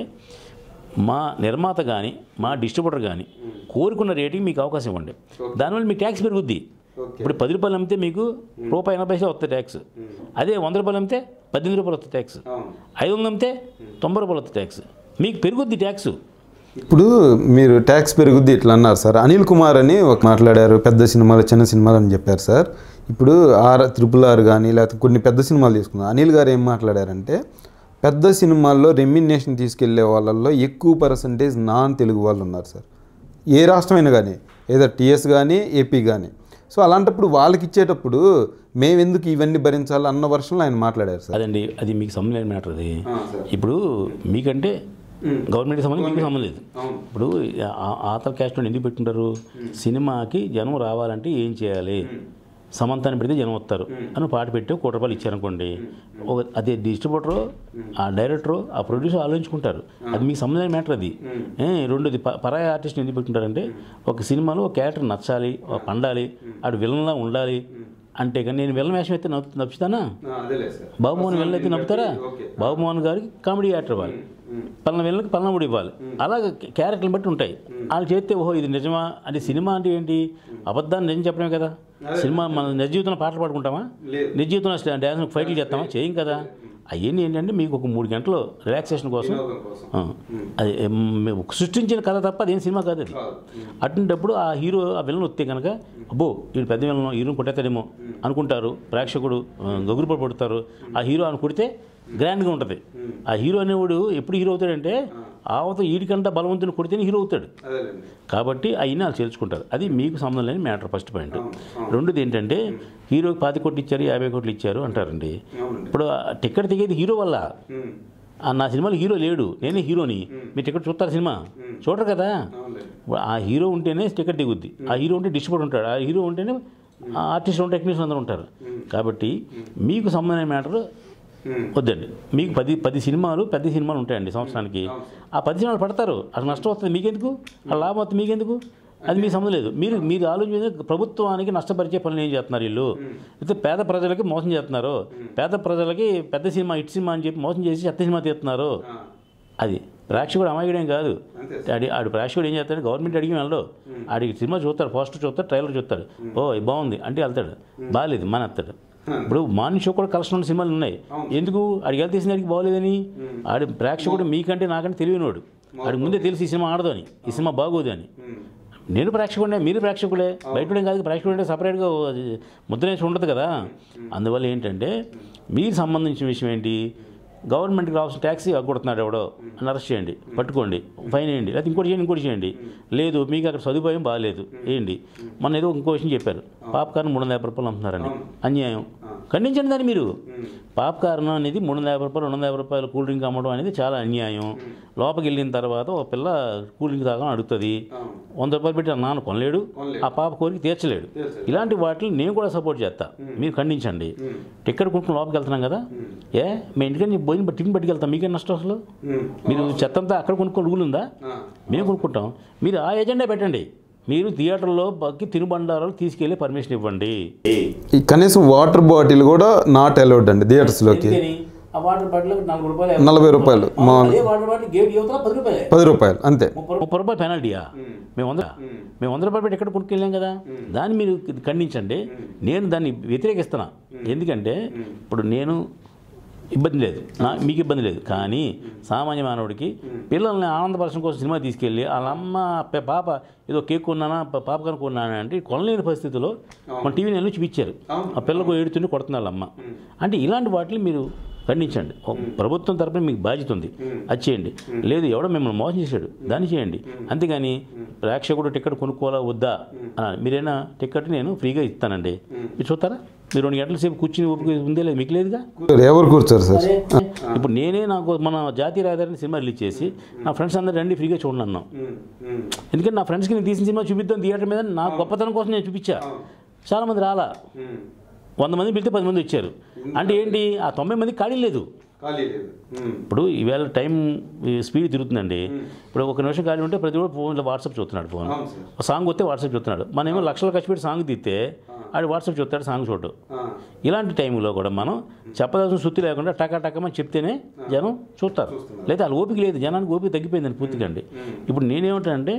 మా నిర్మాత కానీ మా డిస్ట్రిబ్యూటర్ కానీ కోరుకున్న రేటింగ్ మీకు అవకాశం ఇవ్వండి దానివల్ల మీకు ట్యాక్స్ పెరుగుద్ది ఇప్పుడు పది రూపాయలు అమ్మితే మీకు రూపాయి ఎనభై పైసలు వస్తుంది ట్యాక్స్ అదే వంద రూపాయలు అమ్మితే పద్దెనిమిది రూపాయలు వస్తుంది ట్యాక్స్ అవును ఐదు వందలు అమ్మితే తొంభై రూపాయలు వస్తుంది ట్యాక్స్ మీకు పెరుగుద్ది ట్యాక్స్ ఇప్పుడు మీరు ట్యాక్స్ పెరుగుద్ది ఇట్లా అన్నారు సార్ అనిల్ కుమార్ అని ఒక మాట్లాడారు పెద్ద సినిమాలు చిన్న సినిమాలు అని చెప్పారు సార్ ఇప్పుడు ఆర్ త్రిపుల్ ఆర్ కానీ లేకపోతే కొన్ని పెద్ద సినిమాలు తీసుకుందాం అనిల్ గారు ఏం మాట్లాడారంటే పెద్ద సినిమాల్లో రెమ్యునేషన్ తీసుకెళ్లే వాళ్ళల్లో ఎక్కువ పర్సంటేజ్ నాన్ తెలుగు వాళ్ళు ఉన్నారు సార్ ఏ రాష్ట్రమైనా కానీ ఏదో టీఎస్ కానీ ఏపీ కానీ సో అలాంటప్పుడు వాళ్ళకి ఇచ్చేటప్పుడు మేము ఎందుకు ఇవన్నీ భరించాలి అన్న వర్షంలో ఆయన మాట్లాడారు సార్ అదండి అది మీకు సంబంధం లేని మ్యాటర్ అది సార్. ఇప్పుడు మీకంటే గవర్నమెంట్ సంబంధం మీకు సంబంధం లేదు ఇప్పుడు ఆ- ఆతల క్యాస్ట్ ఎందుకు పెట్టుంటారు సినిమాకి జనం రావాలంటే ఏం చేయాలి సమంతాన్ని పెడితే జనం వస్తారు అని పాట పెట్టి కోటి రూపాయలు ఇచ్చారనుకోండి ఒక అదే డిస్ట్రిబ్యూటరు ఆ డైరెక్టరు ఆ ప్రొడ్యూసర్ ఆలోచించుకుంటారు అది మీకు సంబంధమైన మ్యాటర్ అది ఏ, రెండోది ప- పరాయి ఆర్టిస్ట్ ఎందుకు పెట్టుకుంటారంటే ఒక సినిమాలో ఒక క్యారెక్టర్ నచ్చాలి ఒక పండాలి ఆడు విలన్లా ఉండాలి అంటే కానీ నేను విలన్ వేషం అయితే నవ్వు నచ్చుతానా బాబుమోహన్ వెళ్ళి అయితే నవ్వుతారా బాబుమోహన్ గారికి కామెడీ యాక్టర్ ఇవ్వాలి పలానా వెళ్ళకి పలానా కూడా ఇవ్వాలి అలాగే క్యారెక్టర్ని బట్టి ఉంటాయి వాళ్ళు చేస్తే ఓహో ఇది నిజమా అంటే సినిమా అంటే ఏంటి అబద్ధాన్ని నిజం చెప్పడమే కదా సినిమా మన నిజ జీవితంలో పాటలు పాడుకుంటామా నిజ జీవితంలో డ్యాన్స్ ఫైట్లు చేస్తామా చేయం కదా అవన్నీ ఏంటంటే మీకు ఒక మూడు గంటలు రిలాక్సేషన్ కోసం ఆ, అది ఎం, మేము సృష్టించిన కథ తప్ప అదేం సినిమా కాదు అది అటువంటిప్పుడు ఆ హీరో ఆ విలన్ వస్తే కనుక అబ్బో వీడు పెద్ద విలన్ హీరోని కొట్టేస్తాడేమో అనుకుంటారు ప్రేక్షకుడు ఆ, గగురు పడుతారు ఆ హీరో అని కొడితే గ్రాండ్గా ఉంటుంది ఆ హీరో అనేవాడు ఎప్పుడు హీరో అవుతాడంటే ఆవత ఈడికంటే బలవంతుని కొడితేనే హీరో అవుతాడు కాబట్టి అయినా వాళ్ళు చేర్చుకుంటారు అది మీకు సంబంధం లేని మ్యాటర్ ఫస్ట్ పాయింట్ రెండోది ఏంటంటే హీరోకి పాతి కోట్లు ఇచ్చారు యాభై కోట్లు ఇచ్చారు అంటారండి ఇప్పుడు ఆ టికెట్ దిగేది హీరో వల్ల ఆ నా సినిమాలో హీరో లేడు నేనే హీరోని మీరు టికెట్ చూస్తారు సినిమా చూడరు కదా ఆ హీరో ఉంటేనే టికెట్ దిగుద్ది ఆ హీరో ఉంటే డిస్ట్రిబ్యూటర్ ఉంటాడు ఆ హీరో ఉంటేనే ఆ ఆర్టిస్ట్ ఉంటే టెక్నీషియన్ అందరూ ఉంటారు కాబట్టి మీకు సంబంధమైన మ్యాటర్ వద్దండి మీకు పది పది సినిమాలు పెద్ద సినిమాలు ఉంటాయండి సంవత్సరానికి ఆ పది సినిమాలు పడతారు అసలు నష్టం వస్తుంది మీకెందుకు ఆ లాభం వస్తుంది మీకెందుకు అది మీకు సంబంధం లేదు మీరు మీరు ఆలోచించే ప్రభుత్వానికి నష్టపరిచే పనులు ఏం చేస్తున్నారు వీళ్ళు అయితే పేద ప్రజలకి మోసం చేస్తున్నారు పేద ప్రజలకి పెద్ద సినిమా ఇట్ సినిమా అని చెప్పి మోసం చేసి చెత్త సినిమా తీస్తున్నారు అది ప్రేక్షకుడు అమాయకుడేం కాదు ఆడి ఆడు ప్రేక్షకుడు ఏం చేస్తాడు గవర్నమెంట్ అడిగి వెళ్ళడు ఆడికి సినిమా చూస్తాడు పోస్టర్ చూస్తాడు ట్రైలర్ చూస్తాడు ఓ ఇది బాగుంది అంటే వెళ్తాడు బాగాలేదు మన వస్తాడు ఇప్పుడు మార్నింగ్ షో కూడా కలెక్షన్ ఉన్న సినిమాలు ఉన్నాయి ఎందుకు ఆడికి వెళ్తే తీసిన ఆడికి బాగోలేదని ఆడి ప్రేక్షకుడు మీకంటే నాకంటే తెలియనివాడు ఆడికి ముందే తెలిసి ఈ సినిమా ఆడదు అని ఈ సినిమా బాగోదు అని నేను ప్రేక్షకుడే మీరు ప్రేక్షకులే బయటడే కాదు ప్రేక్షకుడు అంటే సపరేట్గా అది ముద్ర వేసి ఉండదు కదా అందువల్ల ఏంటంటే మీకు సంబంధించిన విషయం ఏంటి గవర్నమెంట్కి రావాల్సిన ట్యాక్సీ కొడుతున్నాడు ఎవడో అని అరెస్ట్ చేయండి పట్టుకోండి ఫైన్ వేయండి లేకపోతే ఇంకోటి చేయండి ఇంకోటి చేయండి లేదు మీకు అక్కడ సదుపాయం బాగాలేదు వేయండి మొన్న ఏదో ఇంకో విషయం చెప్పారు పాప్కార్న్ మూడు వందల యాభై రూపాయలు అమ్ముతున్నారని అన్యాయం ఖండించండి దాన్ని మీరు పాప్కార్న్ అనేది మూడు వందల యాభై రూపాయలు రెండు వందల యాభై రూపాయలు కూల్ డ్రింక్ అమ్మడం అనేది చాలా అన్యాయం లోపలికి వెళ్ళిన తర్వాత ఒక పిల్ల కూల్ డ్రింక్ తాగని అడుగుతుంది వంద రూపాయలు పెట్టి ఆ నాన్న కొనలేడు ఆ పాప కోరిక తీర్చలేడు ఇలాంటి వాటిని నేను కూడా సపోర్ట్ చేస్తా మీరు ఖండించండి టికెట్ కొనుక్కుని లోపలికి వెళ్తున్నాం కదా ఏ మీ ఇంటికని భోజనం బట్టి టిఫిన్ పట్టుకెళ్తాం మీకేం నష్టం అసలు మీరు చెత్తంతా అక్కడ కొనుక్కొని రూల్ ఉందా మేము కొనుక్కుంటాం మీరు ఆ ఏజెండా పెట్టండి మీరు థియేటర్లో బక్కి తినుబండారాలు తీసుకెళ్ళి పర్మిషన్ ఇవ్వండి ఈ కనీసం వాటర్ బాటిల్ కూడా నాట్ అలౌడ్ అండి థియేటర్స్లోకి ఎందుకని? ఆ వాటర్ బాటిల్ నలభై రూపాయలు నలభై రూపాయలు మా అదే వాటర్ బాటిల్ గేట్ యువతల పది రూపాయలే పది రూపాయలు అంతే ముప్పై ముప్పై రూపాయలు పెనాల్టీయా మేము వంద మేము వంద రూపాయలు పెట్టి ఎక్కడ కొనుక్కెళ్ళాం కదా దాన్ని మీరు ఖండించండి నేను దాన్ని వ్యతిరేకిస్తున్నా ఎందుకంటే ఇప్పుడు నేను ఇబ్బంది లేదు నా మీకు ఇబ్బంది లేదు కానీ సామాన్య మానవుడికి పిల్లల్ని ఆనందపరచడం కోసం సినిమా తీసుకెళ్ళి వాళ్ళ అమ్మ పే- పాప ఏదో కేక్ కొన్నానా ప- పాపకార్న్ కొన్నానా అంటే కొనలేని పరిస్థితిలో మన టీవీ నెలలో చూపించారు ఆ పిల్లకు ఏడుతుండి కొడుతున్నారు వాళ్ళ అమ్మ అంటే ఇలాంటి వాటిని మీరు ఖండించండి ఓ ప్రభుత్వం తరపున మీకు బాధ్యత ఉంది అది చేయండి లేదు ఎవడో మిమ్మల్ని మోసం చేశాడు దాన్ని చేయండి అంతేగాని ప్రేక్షకుడు టికెట్ కొనుక్కోవాలా వద్దా అనాలి మీరైనా టికెట్ నేను ఫ్రీగా ఇస్తానండి మీరు చూస్తారా మీరు రెండు గంటల సేపు కూర్చుని ఓపిక ఉందే లేదు మీకు లేదుగా ఎవరు కూర్చోరు సార్ ఇప్పుడు నేనే నాకు మన జాతీయ రహదారిని సినిమా రిలీజ్ చేసి నా ఫ్రెండ్స్ అందరూ రండి ఫ్రీగా చూడండి అన్నాం ఎందుకంటే నా ఫ్రెండ్స్కి నేను తీసిన సినిమా చూపిద్దాం థియేటర్ మీద నా గొప్పతనం కోసం నేను చూపించా చాలామంది రాలా వంద మంది పిలితే పది మంది వచ్చారు అంటే ఏంటి ఆ తొంభై మంది ఖాళీ లేదు ఇప్పుడు ఈవేళ టైం ఈ స్పీడ్ తిరుగుతుందండి ఇప్పుడు ఒక నిమిషం ఖాళీ ఉంటే ప్రతి ఒక్కరు ఫోన్లో వాట్సాప్ చూస్తున్నాడు ఫోన్ ఒక సాంగ్ వస్తే వాట్సాప్ చూస్తున్నాడు మనమేమో లక్షలు ఖర్చు పెట్టి సాంగ్ తీస్తే ఆడు వాట్సాప్ చూస్తాడు సాంగ్ చూడడు ఇలాంటి టైంలో కూడా మనం చెప్పదలసిన సుత్తి లేకుండా టకా టకమని చెప్తేనే జనం చూస్తారు లేదా వాళ్ళ ఓపిక లేదు జనానికి ఓపిక తగ్గిపోయిందని పూర్తిగా అండి ఇప్పుడు నేనేమంటానంటే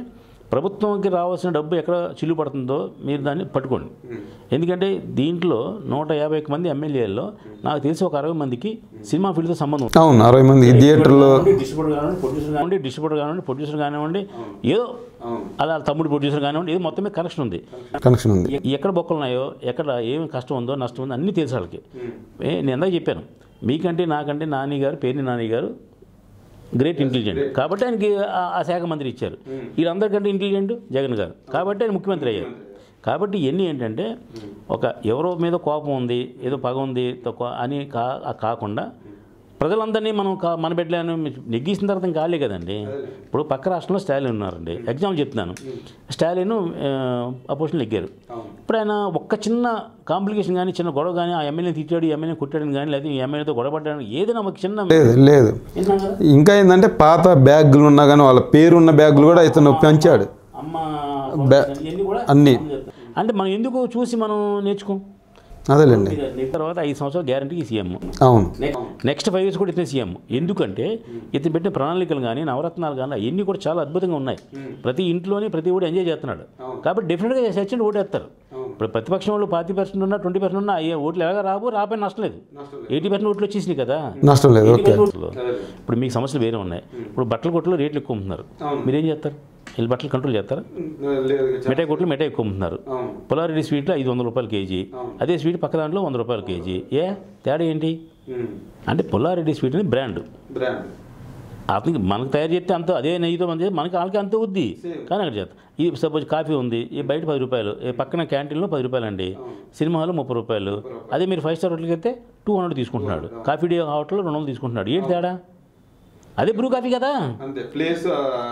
ప్రభుత్వంకి రావాల్సిన డబ్బు ఎక్కడ చిల్లు పడుతుందో మీరు దాన్ని పట్టుకోండి ఎందుకంటే దీంట్లో నూట యాభై ఒక్క మంది ఎమ్మెల్యేల్లో నాకు తెలిసి ఒక అరవై మందికి సినిమా ఫీల్డ్తో సంబంధం ఉంది. అవును అరవై మంది ఈ థియేటర్లో డిస్ట్రిబ్యూటర్ కానివ్వండి ప్రొడ్యూసర్ కానివ్వండి డిస్ట్రిబ్యూటర్ కానివ్వండి ప్రొడ్యూసర్ కానివ్వండి ఏదో అలా వాళ్ళ తమ్ముడు ప్రొడ్యూసర్ కానివ్వండి ఏదో మొత్తం మీద కనెక్షన్ ఉంది కనెక్షన్ ఉంది ఎ- ఎక్కడ బొక్కలు ఉన్నాయో ఎక్కడ ఏమి కష్టం ఉందో నష్టం ఉందో అన్నీ తెలుసు వాళ్ళకి ఏ, నేను ఎందాక చెప్పాను మీకంటే నాకంటే నాని గారు పేరుని నాని గారు గ్రేట్ ఇంటెలిజెంట్ కాబట్టి ఆయనకి ఆ- ఆ శాఖ మంత్రి ఇచ్చారు వీళ్ళందరికంటే ఇంటెలిజెంట్ జగన్ గారు కాబట్టి ఆయన ముఖ్యమంత్రి అయ్యారు కాబట్టి ఇవన్నీ ఏంటంటే ఒక ఎవరో మీద కోపం ఉంది ఏదో పగ ఉంది తక్కువ అని కా ఆ కాకుండా ప్రజలందరినీ మనం కా మన బిడ్డలను నెగ్గేసిన తర్వాత ఇంకా కాలే కదండి ఇప్పుడు పక్క రాష్ట్రంలో స్టాలిన్ ఉన్నారండి ఎగ్జాంపుల్ చెప్తున్నాను స్టాలిన్ అపోజిషన్ నెగ్గారు ఇప్పుడు ఆయన ఒక్క చిన్న కాంప్లికేషన్ కానీ చిన్న గొడవ కానీ ఆ ఎమ్మెల్యే తిట్టాడు ఈ ఎమ్మెల్యే కుట్టాడని కానీ లేదా ఈ ఎమ్మెల్యేతో గొడవపడ్డాడు ఏదైనా ఒక చిన్న లేదు లేదు విన్నాం కదా? ఇంకా ఏంటంటే పాత బ్యాగులు ఉన్నా కానీ వాళ్ళ పేరున్న బ్యాగులు కూడా ఇతను పెంచాడు అమ్మ బ్యా- ఇవన్నీ కూడా అన్నీ అంటే మనం ఎందుకు చూసి మనం నేర్చుకోం అదేలేండి తర్వాత ఐదు సంవత్సరాలు గ్యారంటీకి సీఎం అవును నెక్స్ట్ ఫైవ్ ఇయర్స్ కూడా ఇతను సీఎం ఎందుకంటే ఇతను పెట్టిన ప్రణాళికలు కానీ నవరత్నాలు కానీ అవన్నీ కూడా చాలా అద్భుతంగా ఉన్నాయి ప్రతి ఇంట్లోని ప్రతి కూడా ఎంజాయ్ చేస్తున్నాడు కాబట్టి డెఫినెట్గా సచిన్ ఓటేస్తారు ఇప్పుడు ప్రతిపక్షం వాళ్ళు పార్టీ పర్సెంట్ ఉన్నా ట్వంటీ పర్సెంట్ ఉన్నా అయ్యే ఓట్లు ఎలాగ రాబో రాపోయిన నష్టం లేదు ఎయిటీ పర్సెంట్ ఓట్లు వచ్చేసినాయి కదా నష్టం లేదు ఓకే ఇప్పుడు మీకు సమస్యలు వేరే ఉన్నాయి ఇప్పుడు బట్టల కొట్లో రేట్లు ఎక్కువ అమ్ముతున్నారు మీరేం చేస్తారు వీళ్ళు బట్టలు కంట్రోల్ చేస్తారా మిఠాయి కొట్లు మిఠాయి ఎక్కువ అమ్ముతున్నారు పొలారెడ్డి స్వీట్లో ఐదు వందల రూపాయలు కేజీ అదే స్వీట్ పక్క దాంట్లో వంద రూపాయలు కేజీ ఏ తేడా ఏంటి అంటే పొల్లారెడ్డి స్వీట్ అని బ్రాండ్ అతనికి మనకు తయారు చేస్తే అంత అదే నెయ్యితో మన చేస్తే మనకి వాళ్ళకి అంతే వద్ది కానీ అక్కడ చేస్తాం ఈ సపోజ్ కాఫీ ఉంది ఈ బయట పది రూపాయలు ఈ పక్కన క్యాంటీన్లో పది రూపాయలు అండి సినిమా హాల్లో ముప్పై రూపాయలు అదే మీరు ఫైవ్ స్టార్ హోటల్కి వెళ్తే టూ హండ్రెడ్ తీసుకుంటున్నాడు కాఫీ డే హోటల్లో రెండు వందలు తీసుకుంటున్నాడు ఏంటి తేడా అదే బ్రూ కాఫీ కదా అంతే ప్లేస్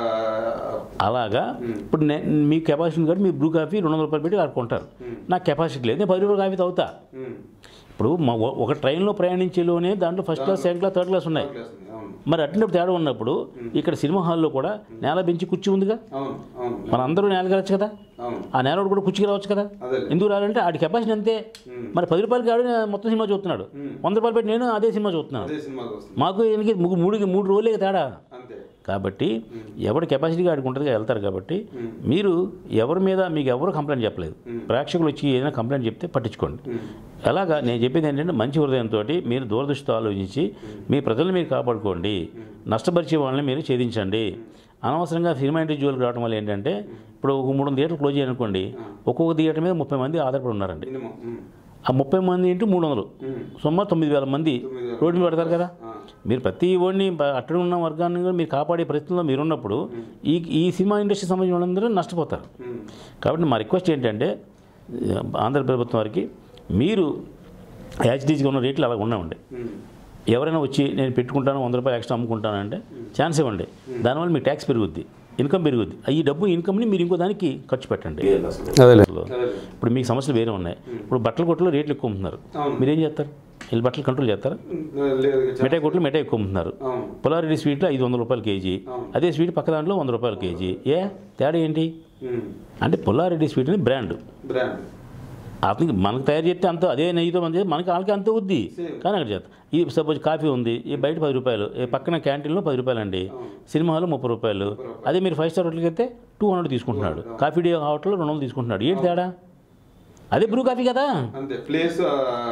అలాగా ఇప్పుడు నే మీ కెపాసిటీ కాబట్టి మీ బ్రూ కాఫీ రెండు వందల రూపాయలు పెట్టి అక్కడ కొంటారు నాకు కెపాసిటీ లేదు నేను పది రూపాయల కాఫీ తాగుతా ఇప్పుడు మా ఒ- ఒక ట్రైన్లో ప్రయాణించేలోనే దాంట్లో first class second class third class ఉన్నాయి మరి అటువంటి తేడా ఉన్నప్పుడు ఇక్కడ సినిమా హాల్లో కూడా నేల బెంచి కుర్చీ ఉందిగా అవును అవును మన అందరూ నేలకి రావచ్చు కదా అవును ఆ నేలడు కూడా కుర్చీకి రావచ్చు కదా అదేలే. ఎందుకు రాలంటే ఆడి కెపాసిటీ అంతే మరి పది రూపాయలకి ఆడు మొత్తం సినిమా చూస్తున్నాడు వంద రూపాయలు పెట్టి నేను అదే సినిమా చూస్తున్నాను అదే సినిమాకి వస్తుంది మాకు ఈయనకి మూడు మూడు మూడు రోజులే తేడా అంతే కాబట్టి ఎవరి కెపాసిటీ ఆడికి ఉంటుందిగా వెళ్తారు కాబట్టి మీరు ఎవరి మీద మీకు ఎవరు కంప్లైంట్ చెప్పలేదు ప్రేక్షకులు వచ్చి ఏదైనా కంప్లైంట్ చెప్తే పట్టించుకోండి అలాగా నేను చెప్పేది ఏంటంటే మంచి హృదయంతో మీరు దూరదృష్టితో ఆలోచించి మీ ప్రజలను మీరు కాపాడుకోండి నష్టపరిచే వాళ్ళని మీరు ఛేదించండి అనవసరంగా సినిమా ఇంటి జోలికి రావడం వల్ల ఏంటంటే ఇప్పుడు ఒక మూడు వందల థియేటర్ క్లోజ్ చేయాలనుకోండి ఒక్కొక్క థియేటర్ మీద ముప్పై మంది ఆధారపడి ఉన్నారండి మినిమం ఆ ముప్పై మంది ఇంటూ మూడు వందలు సుమారు తొమ్మిది వేల మంది రోడ్డు మీద పెడతారు కదా మీరు ప్రతి ఓడిని అక్కడ ఉన్న వర్గాన్ని కూడా మీరు కాపాడే పరిస్థితుల్లో మీరు ఉన్నప్పుడు ఈ ఈ సినిమా ఇండస్ట్రీ సంబంధించిన వాళ్ళందరూ నష్టపోతారు కాబట్టి మా రిక్వెస్ట్ ఏంటంటే ఆంధ్ర ప్రభుత్వం వారికి మీరు యాజిటీస్గా ఉన్న రేట్లు అలా ఉన్నామండి ఎవరైనా వచ్చి నేను పెట్టుకుంటాను వంద రూపాయలు ఎక్స్ట్రా అమ్ముకుంటాను అంటే ఛాన్స్ ఇవ్వండి దానివల్ల మీకు ట్యాక్స్ పెరుగుద్ది ఇన్కమ్ పెరుగుద్ది ఈ డబ్బు ఇన్కమ్ని మీరు ఇంకో దానికి ఖర్చు పెట్టండి అదేలే ఇప్పుడు మీకు సమస్యలు వేరే ఉన్నాయి ఇప్పుడు బట్టల కొట్లో రేట్లు ఎక్కువ అమ్ముతున్నారు మీరేం చేస్తారు వీళ్ళు బట్టలు కంట్రోల్ చేస్తారా లేదు మిఠాయి కొట్లు మిఠాయి ఎక్కువ అమ్ముతున్నారు అవును పొలారెడ్డి స్వీట్లో ఐదు వందల రూపాయలు కేజీ అదే స్వీట్ పక్క దాంట్లో వంద రూపాయలు కేజీ ఏ తేడా ఏంటి అంటే పొల్లారెడ్డి స్వీట్ అని బ్రాండ్ బ్రాండ్ అతనికి మనకు తయారు చేస్తే అంత అదే నెయ్యితో మన చేస్తే మనకి వాళ్ళకి అంతే వద్ది కానీ అక్కడ చేస్తాం ఈ సపోజ్ కాఫీ ఉంది ఈ బయట పది రూపాయలు ఈ పక్కన క్యాంటీన్లో పది రూపాయలు అండి సినిమా హాల్లో ముప్పై రూపాయలు అదే మీరు ఫైవ్ స్టార్ హోటల్కి వెళ్తే టూ హండ్రెడ్ తీసుకుంటున్నాడు కాఫీ డే హోటల్లో రెండు వందలు తీసుకుంటున్నాడు ఏంటి తేడా అదే బ్రూ కాఫీ కదా అంతే ప్లేస్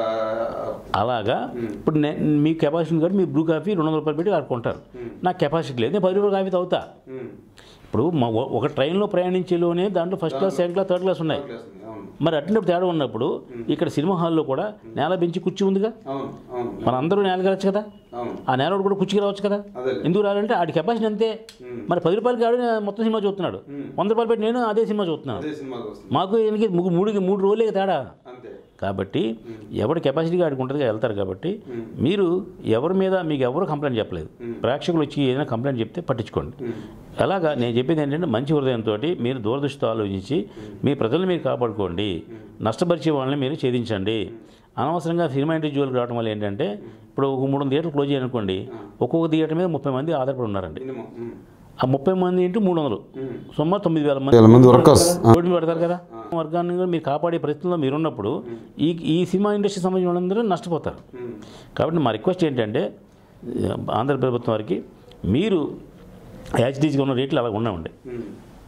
అలాగా ఇప్పుడు నే మీ కెపాసిటీ కాబట్టి మీ బ్రూ కాఫీ రెండు వందల రూపాయలు పెట్టి అక్కడ కొంటారు నాకు కెపాసిటీ లేదు నేను పది రూపాయల కాఫీ తాగుతా ఇప్పుడు మా ఒ- ఒక ట్రైన్లో ప్రయాణించేలోనే దాంట్లో first class second class third class ఉన్నాయి అవును మరి అటువంటి తేడా ఉన్నప్పుడు ఇక్కడ సినిమా హాల్లో కూడా నేల బెంచి కుర్చీ ఉందిగా అవును అవును మన అందరూ నేలకి రావచ్చు కదా అవును ఆ నేలడు కూడా కుర్చీకి రావచ్చు కదా అదేలే. ఎందుకు రాలంటే ఆడి కెపాసిటీ అంతే మరి పది రూపాయలకి ఆడు మొత్తం సినిమా చూస్తున్నాడు వంద రూపాయలు పెట్టి నేను అదే సినిమా చూస్తున్నాను అదే సినిమాకి వస్తుంది మాకు ఈయనకి మూడు మూడు మూడు రోజులే తేడా అంతే కాబట్టి ఎవరి కెపాసిటీగా ఆడికి ఉంటుందిగా వెళ్తారు కాబట్టి మీరు ఎవరి మీద మీకు ఎవరు కంప్లైంట్ చెప్పలేదు ప్రేక్షకులు వచ్చి ఏదైనా కంప్లైంట్ చెప్తే పట్టించుకోండి అలాగా నేను చెప్పేది ఏంటంటే మంచి హృదయంతో మీరు దూరదృష్టితో ఆలోచించి మీ ప్రజలను మీరు కాపాడుకోండి నష్టపరిచే వాళ్ళని మీరు ఛేదించండి అనవసరంగా సినిమా ఇంటి జోలికి రావడం వల్ల ఏంటంటే ఇప్పుడు ఒక మూడు వందల థియేటర్ క్లోజ్ చేయాలనుకోండి ఒక్కొక్క థియేటర్ మీద ముప్పై మంది ఆధారపడి ఉన్నారండి మినిమం ఆ ముప్పై మంది ఇంటూ మూడు వందలు సుమారు తొమ్మిది వేల మంది వేల మంది వర్కర్స్ రోడ్డు మీద పెడతారు కదా వర్గాన్ని కూడా మీరు కాపాడే పరిస్థితుల్లో మీరు ఉన్నప్పుడు ఈ ఈ సినిమా ఇండస్ట్రీ సంబంధించిన వాళ్ళందరూ నష్టపోతారు కాబట్టి మా రిక్వెస్ట్ ఏంటంటే ఆంధ్ర ప్రభుత్వం వారికి మీరు యాజిటీస్గా ఉన్న రేట్లు అలా ఉన్నామండి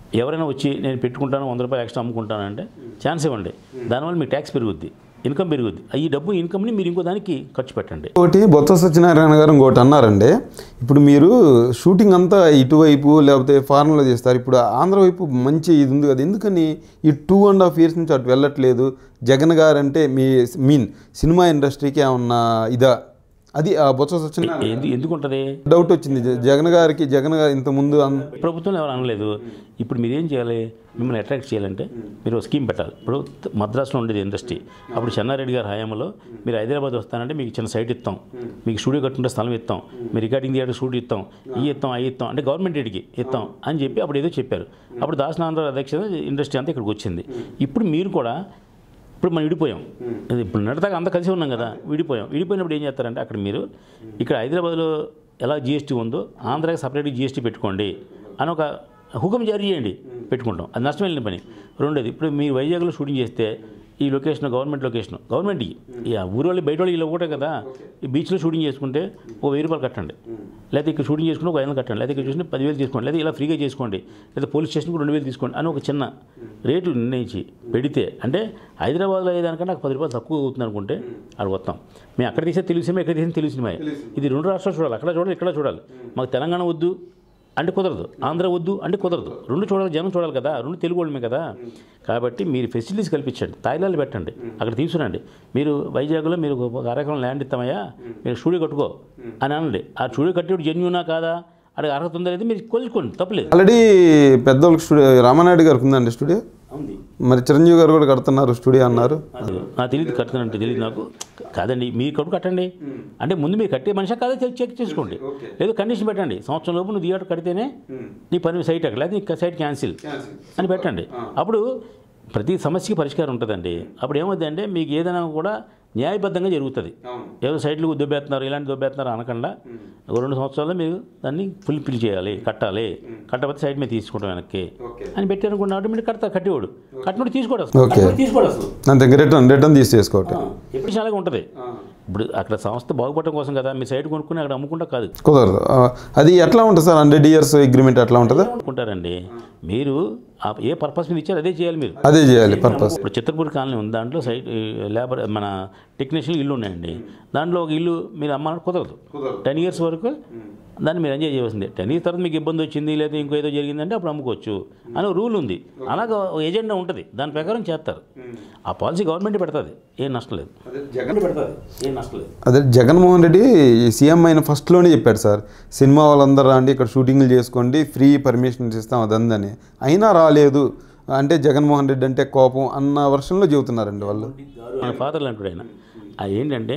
ఎవరైనా వచ్చి నేను పెట్టుకుంటాను వంద రూపాయలు ఎక్స్ట్రా అమ్ముకుంటాను అంటే ఛాన్స్ ఇవ్వండి దానివల్ల మీకు ట్యాక్స్ పెరుగుద్ది ఇన్కమ్ పెరుగుద్ది ఈ డబ్బు ఇన్కమ్ని మీరు ఇంకో దానికి ఖర్చు పెట్టండి ఒకటి బొత్స సత్యనారాయణ గారు ఇంకోటి అన్నారండి ఇప్పుడు మీరు షూటింగ్ అంతా ఇటువైపు లేకపోతే ఫారెన్లో చేస్తారు ఇప్పుడు ఆంధ్ర వైపు మంచి ఇది ఉంది కదా ఎందుకని ఈ టూ అండ్ హాఫ్ ఇయర్స్ నుంచి అటు వెళ్ళట్లేదు జగన్ గారు అంటే మీ మీన్ సినిమా ఇండస్ట్రీకి ఏమన్నా ఇదా అది ఆ బొత్స సత్యనారాయణ ఎందు ఎందుకు ఉంటుంది డౌట్ వచ్చింది జ- జగన్ గారికి జగన్ గారు ఇంత ముందు అన్- ప్రభుత్వం ఎవరు అనలేదు ఇప్పుడు మీరు ఏం చేయాలి మిమ్మల్ని అట్రాక్ట్ చేయాలంటే మీరు ఒక స్కీమ్ పెట్టాలి ఇప్పుడు మద్రాసులో ఉండేది ఇండస్ట్రీ అప్పుడు చెన్నారెడ్డి గారి హయాంలో మీరు హైదరాబాద్ వస్తానంటే మీకు చిన్న సైట్ ఇస్తాం మీకు స్టూడియో కట్టుకుంటే స్థలం ఇస్తాం మీరు రికార్డింగ్ థియేటర్ స్టూడియో ఇస్తాం ఈ ఇస్తాం అవి ఇస్తాం అంటే గవర్నమెంట్ రేట్కి ఇస్తాం అని చెప్పి అప్పుడు ఏదో చెప్పారు అప్పుడు దాసనాంధ్ర అధ్యక్షత ఇండస్ట్రీ అంతా ఇక్కడికి వచ్చింది ఇప్పుడు మీరు కూడా ఇప్పుడు మనం విడిపోయాం అది ఇప్పుడు నడతాక అంతా కలిసి ఉన్నాం కదా విడిపోయాం విడిపోయినప్పుడు ఏం చేస్తారంటే అక్కడ మీరు ఇక్కడ హైదరాబాద్లో ఎలా జిఎస్టీ ఉందో ఆంధ్రాకి సపరేట్గా జిఎస్టీ పెట్టుకోండి అని ఒక హుకం జారీ చేయండి పెట్టుకుంటాం అది నష్టం వెళ్ళిన పని రెండోది ఇప్పుడు మీరు వైజాగ్లో షూటింగ్ చేస్తే ఈ లొకేషన్ గవర్నమెంట్ లొకేషన్ గవర్నమెంట్ ఈ ఊరు వాళ్ళు బయట వాళ్ళు ఇలా ఒకటే కదా ఈ బీచ్లో షూటింగ్ చేసుకుంటే ఓ వెయ్యి రూపాయలు కట్టండి లేకపోతే ఇక్కడ షూటింగ్ చేసుకుంటే ఒక ఐదు వందలు కట్టండి లేకపోతే ఇక్కడ చూసిన పదివేలు తీసుకోండి లేదా ఇలా ఫ్రీగా చేసుకోండి లేదా పోలీస్ స్టేషన్కి రెండు వేలు తీసుకోండి అని ఒక చిన్న రేట్లు నిర్ణయించి పెడితే అంటే హైదరాబాద్లో అయ్యేదానికంటే నాకు పది రూపాయలు తక్కువ అవుతుంది అనుకుంటే అది వస్తాం మేము అక్కడ తీసే తెలుగు సినిమా ఇక్కడ తీసిన తెలుగు సినిమా ఇది రెండు రాష్ట్రాలు చూడాలి అక్కడ చూడాలి ఇక్కడ చూడాలి మాకు తెలంగాణ వద్దు అంటే కుదరదు ఆంధ్ర వద్దు అంటే కుదరదు రెండు చూడాలి జనం చూడాలి కదా రెండు తెలుగు వాళ్ళమే కదా కాబట్టి మీరు ఫెసిలిటీస్ కల్పించండి తాయిలాలు పెట్టండి అక్కడ తీసుకురండి మీరు వైజాగ్లో మీరు ఒక అరకం ల్యాండ్ ఇస్తామయ్యా మీరు స్టూడియో కట్టుకో అని అనండి ఆ స్టూడియో కట్టేప్పుడు జెన్యునా కాదా అక్కడ అర్హత ఉందా లేదా మీరు కొలుచుకోండి తప్పలేదు ఆల్రెడీ పెద్దోళ్ళకి స్టూడియో రామానాయుడు గారికి ఉందండి స్టూడియో ఉంది మరి చిరంజీవి గారు కూడా కడుతున్నారు స్టూడియో అన్నారు అది నాకు తెలియదు కట్టుతానంటే తెలియదు నాకు కాదండి మీరు కట్టు కట్టండి అంటే ముందు మీరు కట్టే మనిషి కాదా చెక్ చెక్ చేసుకోండి లేదు కండిషన్ పెట్టండి సంవత్సరం లోపు నువ్వు థియేటర్ కడితేనే నీ పని సైట్ అక్కడ లేదా నీ సైట్ క్యాన్సిల్ అని పెట్టండి అప్పుడు ప్రతి సమస్యకి పరిష్కారం ఉంటుందండి అప్పుడు ఏమవుతుందంటే మీకు ఏదైనా కూడా న్యాయబద్ధంగా జరుగుతుంది ఏదో సైట్లు దొబ్బేస్తున్నారు ఇలాంటి దొబ్బేస్తున్నారు అనకుండా ఒక రెండు సంవత్సరాల్లో మీరు దాన్ని ఫుల్ ఫిల్ చేయాలి కట్టాలి కట్టకపోతే సైట్ మీద తీసుకుంటాం వెనక్కి అని పెట్టారనుకున్న ఆటోమేటిక్ కడతా కట్టేవాడు కట్టినోడు తీసుకోడు అసలు ఓకే. కట్టినోడు తీసుకోడు అసలు అంతే రిటర్న్ రిటర్న్ తీసేసుకోవటం ఎప్పుడు చాలాగా ఉంటుంది ఇప్పుడు అక్కడ సంస్థ బాగుపడటం కోసం కదా మీ సైట్ కొనుక్కుని అక్కడ అమ్ముకుంటా కాదు కుదరదు ఆ, అది ఎట్లా ఉంటుంది సార్ హండ్రెడ్ ఇయర్స్ అగ్రిమెంట్ ఎట్లా ఉంటుందా అనుకుంటారండి మీరు ఆ ఏ పర్పస్ మీద ఇచ్చారు అదే చేయాలి మీరు అదే చేయాలి పర్పస్ ఇప్పుడు చిత్రపూర్ కాలనీ ఉంది దాంట్లో సైట్ ఈ లేబర్ మన టెక్నీషియన్ ఇల్లు ఉన్నాయండి దాంట్లో ఒక ఇల్లు మీరు అమ్మాలని కుదరదు టెన్ ఇయర్స్ వరకు దాన్ని మీరు ఎంజాయ్ చేయవలసిందే టెన్ ఇయర్స్ తర్వాత మీకు ఇబ్బంది వచ్చింది లేదా ఇంకో ఏదో జరిగిందంటే అప్పుడు అమ్ముకోవచ్చు అని ఒక రూల్ ఉంది అలాగ ఒక ఎజెండా ఉంటుంది దాని ప్రకారం చేస్తారు ఆ పాలసీ గవర్నమెంట్ పెడుతుంది ఏం నష్టం లేదు జగన్ పెడుతుంది ఏం నష్టం లేదు అదే జగన్మోహన్ రెడ్డి సీఎం అయిన ఫస్ట్లోనే చెప్పాడు సార్ సినిమా వాళ్ళందరూ రండి ఇక్కడ షూటింగ్లు చేసుకోండి ఫ్రీ పర్మిషన్స్ ఇస్తాం అదందని అయినా రాలేదు అంటే జగన్మోహన్ రెడ్డి అంటే కోపం అన్న వర్షంలో చెబుతున్నారండి వాళ్ళు మన ఫాదర్లు అంటాడు ఆయన ఆ ఏంటంటే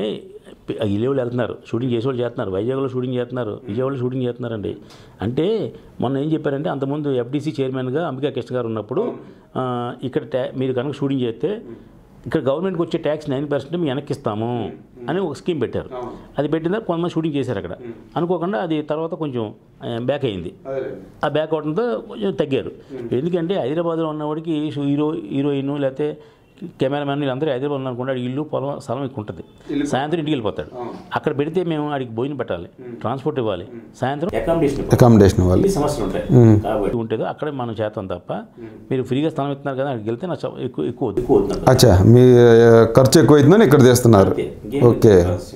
ఈ లెవెల్ వెళ్తున్నారు షూటింగ్ చేసేవాళ్ళు చేస్తున్నారు వైజాగ్లో షూటింగ్ చేస్తున్నారు విజయవాడలో షూటింగ్ చేస్తున్నారండి అంటే మొన్న ఏం చెప్పారంటే అంతకుముందు ఎఫ్డీసీ చైర్మన్గా అంబికా కృష్ణ గారు ఉన్నప్పుడు ఆ, ఇక్కడ ట్యా మీరు కనుక షూటింగ్ చేస్తే ఇక్కడ గవర్నమెంట్కి వచ్చే ట్యాక్స్ నైన్ పర్సెంట్ మేము వెనక్కి ఇస్తాము అని ఒక స్కీమ్ పెట్టారు అది పెట్టిన తర్వాత కొంతమంది షూటింగ్ చేశారు అక్కడ అనుకోకుండా అది తర్వాత కొంచెం బ్యాక్ అయింది ఆ బ్యాక్ అవడంతో కొంచెం తగ్గారు ఎందుకంటే హైదరాబాద్లో ఉన్నవాడికి షూ- హీరో హీరోయిన్ లేకపోతే కెమెరామెన్ వీళ్ళందరూ హైదరాబాద్ ఉన్నారనుకోండి ఆడికి ఇల్లు పొలం స్థలం ఎక్కువ ఉంటుంది సాయంత్రం ఇంటికి వెళ్ళిపోతాడు అక్కడ పెడితే మేము ఆడికి భోజనం పెట్టాలి ట్రాన్స్పోర్ట్ ఇవ్వాలి సాయంత్రం అకామిడేషన్ అకామిడేషన్ వాళ్ళు ఈ సమస్యలు ఉంటాయి కాబట్టి ఉంటుందో అక్కడే మనం చేస్తాం తప్ప మీరు ఫ్రీగా స్థలం ఇస్తున్నారు కదా అక్కడికి వెళ్తే నాకు ఎక్కువ ఎక్కువ వద్దు. ఎక్కువ అవుతుంది అచ్చా మీ ఆ, ఖర్చు ఎక్కువ అవుతుందని ఇక్కడ చేస్తున్నారు ఓకే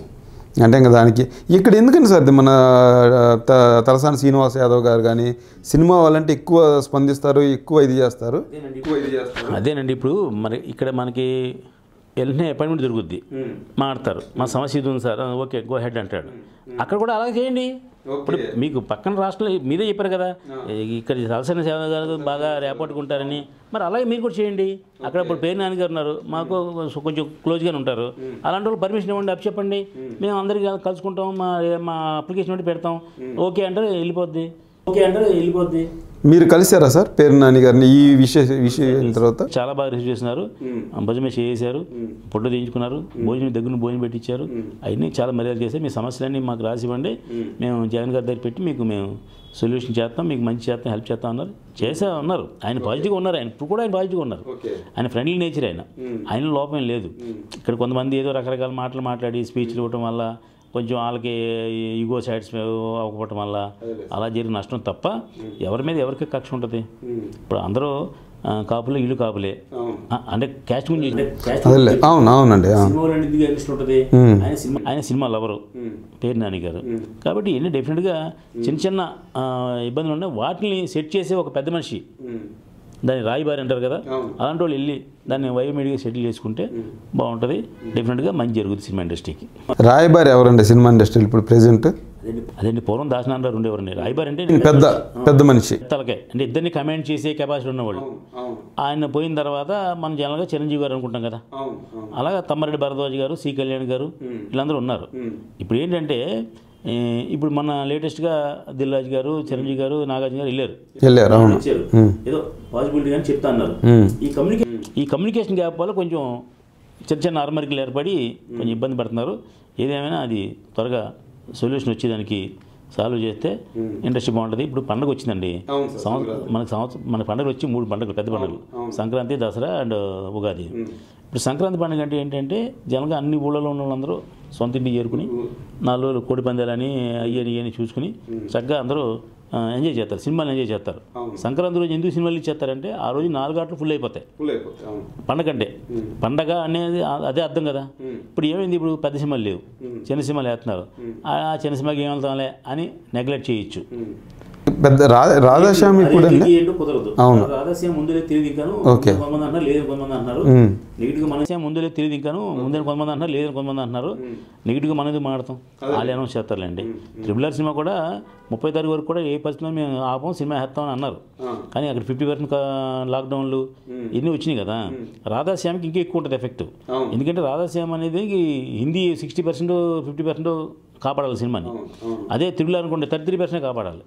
అంటే ఇంకా దానికి ఇక్కడ ఎందుకని సార్ ఇది మన ఆ, త- తలసాని శ్రీనివాస్ యాదవ్ గారు కానీ సినిమా వాళ్ళంటే ఎక్కువ స్పందిస్తారు ఎక్కువ ఇది చేస్తారు అదేనండి ఇప్పుడు మరి ఇక్కడ మనకి వెంటనే అపాయింట్మెంట్ దొరుకుద్ది మాట్లాడతారు మా సమస్య ఇది ఉంది సార్ ఆ, ఓకే గో హెడ్ అంటాడు అక్కడ కూడా అలాగే చేయండి ఇప్పుడు మీకు పక్కన రాష్ట్రంలో మీరే చెప్పారు కదా ఇక్కడ తలసరి సేవ గారు బాగా రేపట్టుకుంటారని మరి అలాగే మీరు కూడా చేయండి అక్కడ ఇప్పుడు పేరు నాని గారు ఉన్నారు మాకు కొంచెం క్లోజ్గానే ఉంటారు అలాంటి వాళ్ళు పర్మిషన్ ఇవ్వండి అప్పు చెప్పండి మేము అందరికీ కలుసుకుంటాం మా మా అప్లికేషన్ ఒకటి పెడతాం ఓకే అంటే వెళ్ళిపోద్ది ఓకే అంటే వెళ్ళిపోద్ది మీరు కలిసారా సార్ పేరు నాని గారిని ఈ విషయ విషయం అయిన తర్వాత చాలా బాగా రిసీవ్ చేసినారు భుజమే చేశారు ఫోటో తీయించుకున్నారు భోజనం దగ్గర భోజనం పెట్టించారు అవన్నీ చాలా మర్యాద చేశారు మీ సమస్యలన్నీ మాకు రాసి ఇవ్వండి మేము జగన్ గారి దగ్గర పెట్టి మీకు మేము సొల్యూషన్ చేస్తాం మీకు మంచి చేస్తాం హెల్ప్ చేస్తాం అన్నారు చేసే ఉన్నారు ఆయన పాజిటివ్గా ఉన్నారు ఆయన ఇప్పుడు కూడా ఆయన పాజిటివ్గా ఉన్నారు ఆయన ఫ్రెండ్లీ నేచర్ ఆయన ఆయన లోపం ఏం లేదు ఇక్కడ కొంతమంది ఏదో రకరకాల మాటలు మాట్లాడి స్పీచ్లు ఇవ్వటం వల్ల కొంచెం వాళ్ళకి ఈగో సాటిస్ఫై అవ్వకపోవటం వల్ల అలా జరిగిన నష్టం తప్ప ఎవరి మీద ఎవరికి కక్ష ఉంటుంది ఇప్పుడు అందరూ ఆ, కాపులే ఇల్లు కాపులే ఆ, అంటే క్యాస్ట్ గురించి క్యాస్ట్ అదేలే అవును అవునండి అవును సినిమాలో ఎందుకు అనిపిస్తూ ఉంటుంది ఆయన సినిమా ఆయన సినిమా లవరు పేరు నాని గారు కాబట్టి ఎన్ని డెఫినెట్గా చిన్న చిన్న ఆ, ఇబ్బందులు ఉన్నాయి వాటిని సెట్ చేసే ఒక పెద్ద మనిషి దాన్ని రాయిబారి అంటారు కదా అలాంటి వాళ్ళు వెళ్ళి దాన్ని వయోమీడిగా సెటిల్ చేసుకుంటే బాగుంటుంది డెఫినెట్గా మంచి జరుగుతుంది సినిమా ఇండస్ట్రీకి రాయబారి ఎవరండి సినిమా ఇండస్ట్రీలో ఇప్పుడు ప్రెసెంట్ అదేంటి పూర్వం దాసనారాయణ గారు ఉండేవారండి రాయిబారి అంటే పెద్ద పెద్ద మనిషి తలకే అంటే ఇద్దరిని కమెంట్ చేసే కెపాసిటీ ఉన్నవాళ్ళు ఆయన పోయిన తర్వాత మనం జనరల్గా చిరంజీవి గారు అనుకుంటాం కదా అలాగా తమ్మారెడ్డి భరద్వాజ్ గారు సి కళ్యాణ్ గారు వీళ్ళందరూ ఉన్నారు ఇప్పుడు ఏంటంటే ఏ, ఇప్పుడు మన లేటెస్ట్గా దిల్రాజ్ గారు చిరంజీవి గారు నాగార్జున గారు వెళ్ళారు వెళ్ళారు అవును వచ్చారు ఏదో పాసిబిలిటీ అని చెప్తా అన్నారు ఈ కమ్యూనికే ఈ కమ్యూనికేషన్ గ్యాప్ వల్ల కొంచెం చిన్న చిన్న అరమరికలు ఏర్పడి కొంచెం ఇబ్బంది పడుతున్నారు ఏదేమైనా అది త్వరగా సొల్యూషన్ వచ్చేదానికి సాల్వ్ చేస్తే ఇండస్ట్రీ బాగుంటుంది ఇప్పుడు పండుగ వచ్చిందండి సంవత్సరం మనకి సంవత్సరం మన పండుగ వచ్చి మూడు పండుగలు పెద్ద పండుగలు సంక్రాంతి దసరా అండ్ ఉగాది ఇప్పుడు సంక్రాంతి పండుగ అంటే ఏంటంటే జనరల్గా అన్ని ఊళ్ళలో ఉన్న వాళ్ళందరూ సొంత ఇంటికి చేరుకుని నాలుగు రోజులు కోడి పందాలని అయ్యని ఇవని చూసుకుని చక్కగా అందరూ ఆ, ఎంజాయ్ చేస్తారు సినిమాలు ఎంజాయ్ చేస్తారు సంక్రాంతి రోజు ఎందుకు సినిమాలు ఇచ్చేస్తారంటే ఆ రోజు నాలుగు ఆటలు ఫుల్ అయిపోతాయి పండగ అంటే పండగ అనేది ఆ- అదే అర్థం కదా ఇప్పుడు ఏమైంది ఇప్పుడు పెద్ద సినిమాలు లేవు చిన్న సినిమాలు వేస్తున్నారు ఆ ఆ చిన్న సినిమాకి ఏం వెళ్తాంలే అని నెగ్లెక్ట్ చేయొచ్చు పెద్ద రా రాధాస్వామి కూడా అండి ఏంటో కుదరదు అవును. రాధాస్యం ముందులే తెలియదు ఇంకాను ఓకే. కొంతమంది అంటున్నారు లేదు కొంతమంది అంటున్నారు నెగిటివ్గా మనసే ముందులే తెలియదు ఇంకాను ముందే కొంతమంది అంటున్నారు లేదు కొంతమంది అంటున్నారు నెగిటివ్గా మనది మాడతాం వాళ్ళు అనౌన్స్ చేస్తారులేండి ట్రిపుల్ ఆర్ సినిమా కూడా ముప్పై తారీఖు వరకు కూడా ఏ పరిస్థితిలో మేము ఆపం సినిమా వేస్తామని అన్నారు కానీ అక్కడ ఫిఫ్టీ పర్సెంట్ లాక్డౌన్లు ఇన్ని వచ్చినాయి కదా రాధాశ్యామకి ఇంకా ఎక్కువ ఉంటుంది ఎఫెక్ట్ ఎందుకంటే రాధాశ్యామ్ అనేది Hindi sixty percent fifty percent కాపాడాలి సినిమాని అదే త్రిబుల్ అనుకోండి థర్టీ త్రీ పర్సెంట్ కాపాడాలి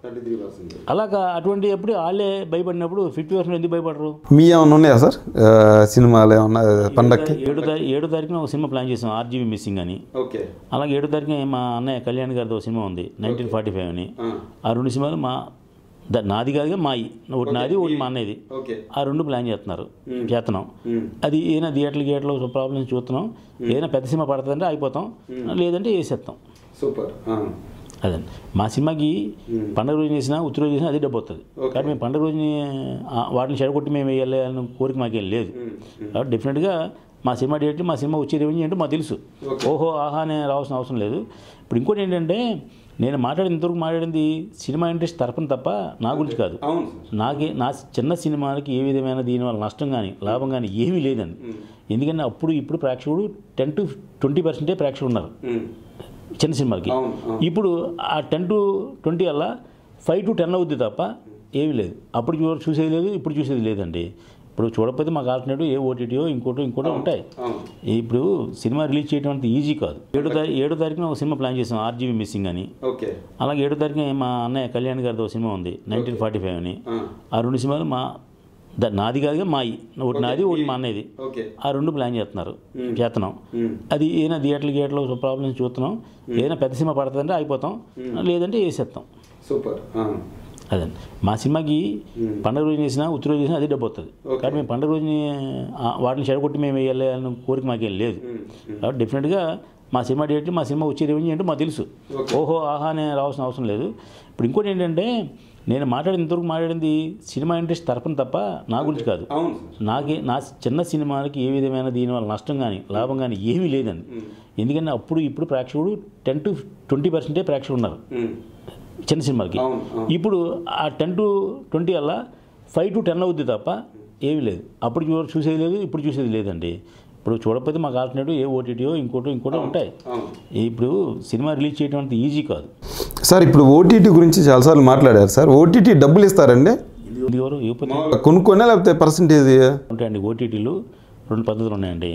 అలాగా అటువంటి ఎప్పుడు వాళ్ళే భయపడినప్పుడు ఫిఫ్టీ పర్సెంట్ ఎందుకు భయపడరు మీ ఏమన్నా ఉన్నాయా సార్ ఆ, సినిమాలు ఏమన్నా పండక్కి ఏడు తారీ ఏడో తారీఖున ఒక సినిమా ప్లాన్ చేసాం ఆర్జీబీ మిస్సింగ్ అని ఓకే అలాగే ఏడో తారీఖున మా అన్నయ్య కళ్యాణ్ గారితో ఒక సినిమా ఉంది నైన్టీన్ ఫార్టీ ఫైవ్ అని ఆ రెండు సినిమాలు మా ద- నాది కాదుగా మాయి ఒకటి నాది ఒకటి మా అన్నయ్యది ఓకే ఆ రెండు ప్లాన్ చేస్తున్నారు చేస్తున్నాం అది ఏదైనా థియేటర్లు థియేటర్లో ప్రాబ్లమ్స్ చూస్తున్నాం ఏదైనా పెద్ద సినిమా పడుతుందంటే అయిపోతాం లేదంటే వేసేస్తాం సూపర్ అదండి మా సినిమాకి పండుగ రోజు చేసినా ఉత్తర రోజు చేసినా అదే డబ్బు వస్తుంది కాబట్టి మేము పండుగ రోజుని ఆ, వాటిని చెడగొట్టి మేము వేయాలి అన్న కోరిక మాకేం లేదు కాబట్టి డెఫినెట్గా మా సినిమా డేట్లు మా సినిమా వచ్చే రెవెన్యూ ఏంటో మాకు తెలుసు ఓహో ఆహా అని రావాల్సిన అవసరం లేదు ఇప్పుడు ఇంకోటి ఏంటంటే నేను మాట్లాడింది ఇంతవరకు మాట్లాడింది సినిమా ఇండస్ట్రీ తరపున తప్ప నా గురించి కాదు అవును నాకే నా చిన్న సినిమాలకి ఏ విధమైన దీనివల్ల నష్టం కానీ లాభం కానీ ఏమీ లేదండి ఎందుకంటే అప్పుడు ఇప్పుడు ప్రేక్షకుడు టెన్ టు ట్వంటీ పర్సెంటే ప్రేక్షకుడు ఉన్నారు చిన్న సినిమాలకి ఇప్పుడు ఆ టెన్ టు ట్వంటీ వల్ల ఫైవ్ టు టెన్ అవుద్ది తప్ప ఏమీ లేదు అప్పుడు చూ- చూసేది లేదు ఇప్పుడు చూసేది లేదండి ఇప్పుడు చూడకపోతే మాకు ఆల్టర్నేటివ్ ఏ ఓటీటీయో ఇంకోటో ఇంకోటో ఉంటాయి ఇప్పుడు సినిమా రిలీజ్ చేయడం అంత ఈజీ కాదు ఏడో తారీఖు ఏడో తారీఖున ఒక సినిమా ప్లాన్ చేసాం ఆర్జీబీ మిస్సింగ్ అని ఓకే అలాగే ఏడో తారీఖున మా అన్నయ్య కళ్యాణ్ గారితో ఒక సినిమా ఉంది నైన్టీన్ ఫార్టీ ఫైవ్ అని ఆ రెండు సినిమాలు మా ద- నాది కాదుగా మాయి ఒకటి నాది ఒకటి మా అన్నయ్యది ఓకే ఆ రెండు ప్లాన్ చేస్తున్నారు చేస్తున్నాం అది ఏదైనా థియేటర్లు థియేటర్లో ప్రాబ్లమ్స్ చూస్తున్నాం ఏదైనా పెద్ద సినిమా పడుతుందంటే అయిపోతాం లేదంటే వేసేస్తాం సూపర్ అదండి మా సినిమాకి పండుగ రోజు చేసినా ఉత్తర రోజు చేసినా అదే డబ్బు వస్తుంది కాబట్టి మేము పండుగ రోజుని ఆ, వాటిని చెడగొట్టి మేము వేయాలి అన్న కోరిక మాకేం లేదు కాబట్టి డెఫినెట్గా మా సినిమా డేట్లు మా సినిమా వచ్చే రెవెన్యూ ఏంటో మాకు తెలుసు ఓహో ఆహా అని రావాల్సిన అవసరం లేదు ఇప్పుడు ఇంకోటి ఏంటంటే నేను మాట్లాడింది ఇంతవరకు మాట్లాడింది సినిమా ఇండస్ట్రీ తరపున తప్ప నా గురించి కాదు అవును నాకే నా చిన్న సినిమాలకి ఏ విధమైన దీనివల్ల నష్టం కానీ లాభం కానీ ఏమీ లేదండి ఎందుకంటే అప్పుడు ఇప్పుడు ప్రేక్షకుడు టెన్ టు ట్వంటీ పర్సెంటే ప్రేక్షకుడు ఉన్నారు చిన్న సినిమాలకి ఇప్పుడు ఆ టెన్ టు ట్వంటీ వల్ల ఫైవ్ టు టెన్ అవుద్ది తప్ప ఏమీ లేదు అప్పుడు చూ- చూసేది లేదు ఇప్పుడు చూసేది లేదండి ఇప్పుడు చూడకపోతే మాకు ఆల్టర్నేటివ్ ఏ ఓటీటీయో ఇంకోటో ఇంకోటో ఉంటాయి ఇప్పుడు సినిమా రిలీజ్ చేయడం అంత ఈజీ కాదు సార్ ఇప్పుడు ఓటీటీ గురించి చాలాసార్లు మాట్లాడారు సార్ ఓటీటీ డబ్బులు ఇస్తారండి ఇది ఎవరు ఇవ్వకపోతే కొనుక్కోనే లేకపోతే పర్సంటేజ్ ఉంటాయండి ఓటీటీలు రెండు పద్ధతులు ఉన్నాయండి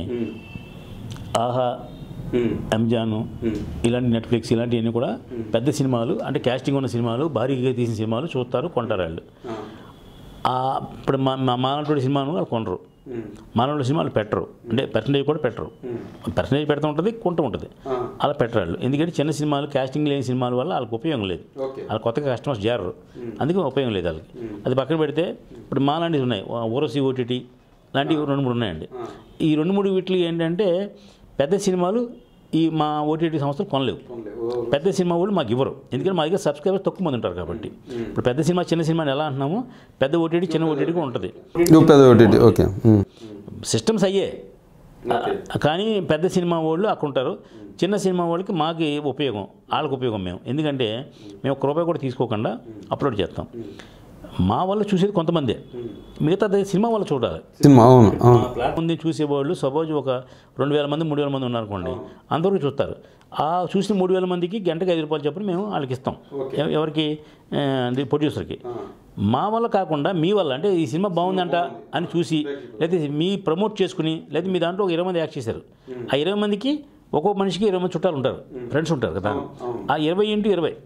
ఆహా అమెజాన్ ఇలాంటి నెట్ఫ్లిక్స్ ఇలాంటివన్నీ కూడా పెద్ద సినిమాలు అంటే కాస్టింగ్ ఉన్న సినిమాలు భారీగా తీసిన సినిమాలు చూస్తారు కొంటారు వాళ్ళు ఆ, ఇప్పుడు మా మా మానవుడి సినిమాను వాళ్ళు కొనరు మానవుడి సినిమాలు పెట్టరు అంటే పర్సంటేజ్ కూడా పెట్టరు పర్సంటేజ్ పెడతా ఉంటుంది కొంటూ ఉంటుంది అలా పెట్టరు వాళ్ళు ఎందుకంటే చిన్న సినిమాలు కాస్టింగ్ లేని సినిమాల వల్ల వాళ్ళకి ఉపయోగం లేదు వాళ్ళు కొత్తగా కస్టమర్స్ చేరరు అందుకే ఉపయోగం లేదు వాళ్ళకి అది పక్కన పెడితే ఇప్పుడు మా లాంటివి ఉన్నాయి ఓరోసి ఓటీటీ లాంటివి రెండు మూడు ఉన్నాయండి ఈ రెండు మూడు వీటికి ఏంటంటే పెద్ద సినిమాలు ఈ మా ఓటీటీ సంస్థలు కొనలేవు పెద్ద సినిమా వాళ్ళు మాకు ఇవ్వరు ఎందుకంటే మా దగ్గర సబ్స్క్రైబర్స్ తక్కువ మంది ఉంటారు కాబట్టి ఇప్పుడు పెద్ద సినిమా చిన్న సినిమా ఎలా అంటున్నామో పెద్ద ఓటీటీ చిన్న ఓటీటీ కూడా ఉంటుంది నువ్వు పెద్ద ఓటీటీ ఓకే ఉమ్. సిస్టమ్స్ అయ్యే కానీ పెద్ద సినిమా వాళ్ళు అక్కడ ఉంటారు చిన్న సినిమా వాళ్ళకి మాకు ఉపయోగం వాళ్ళకి ఉపయోగం మేము ఎందుకంటే మేము ఒక రూపాయి కూడా తీసుకోకుండా అప్లోడ్ చేస్తాం మా వాళ్ళు చూసేది కొంతమందే మిగతా సినిమా వాళ్ళు చూడాలి సినిమా అవును అవును మంది చూసేవాళ్ళు సపోజ్ ఒక రెండు వేల మంది మూడు వేల మంది ఉన్నారనుకోండి అందరూ చూస్తారు ఆ చూసిన మూడు వేల మందికి గంటకి ఐదు రూపాయలు చెప్పని మేము వాళ్ళకి ఇస్తాం ఎవ- ఎవరికి ఆ, అంటే ప్రొడ్యూసర్కి మా వల్ల కాకుండా మీ వల్ల అంటే ఈ సినిమా బాగుందంట అని చూసి లేదా మీ ప్రమోట్ చేసుకుని లేదా మీ దాంట్లో ఒక ఇరవై మంది యాక్ట్ చేశారు ఆ ఇరవై మందికి ఒక్కొక్క మనిషికి ఇరవై మంది చుట్టాలు ఉంటారు ఫ్రెండ్స్ ఉంటారు కదా ఆ ఇరవై ఇంటూ ఇరవై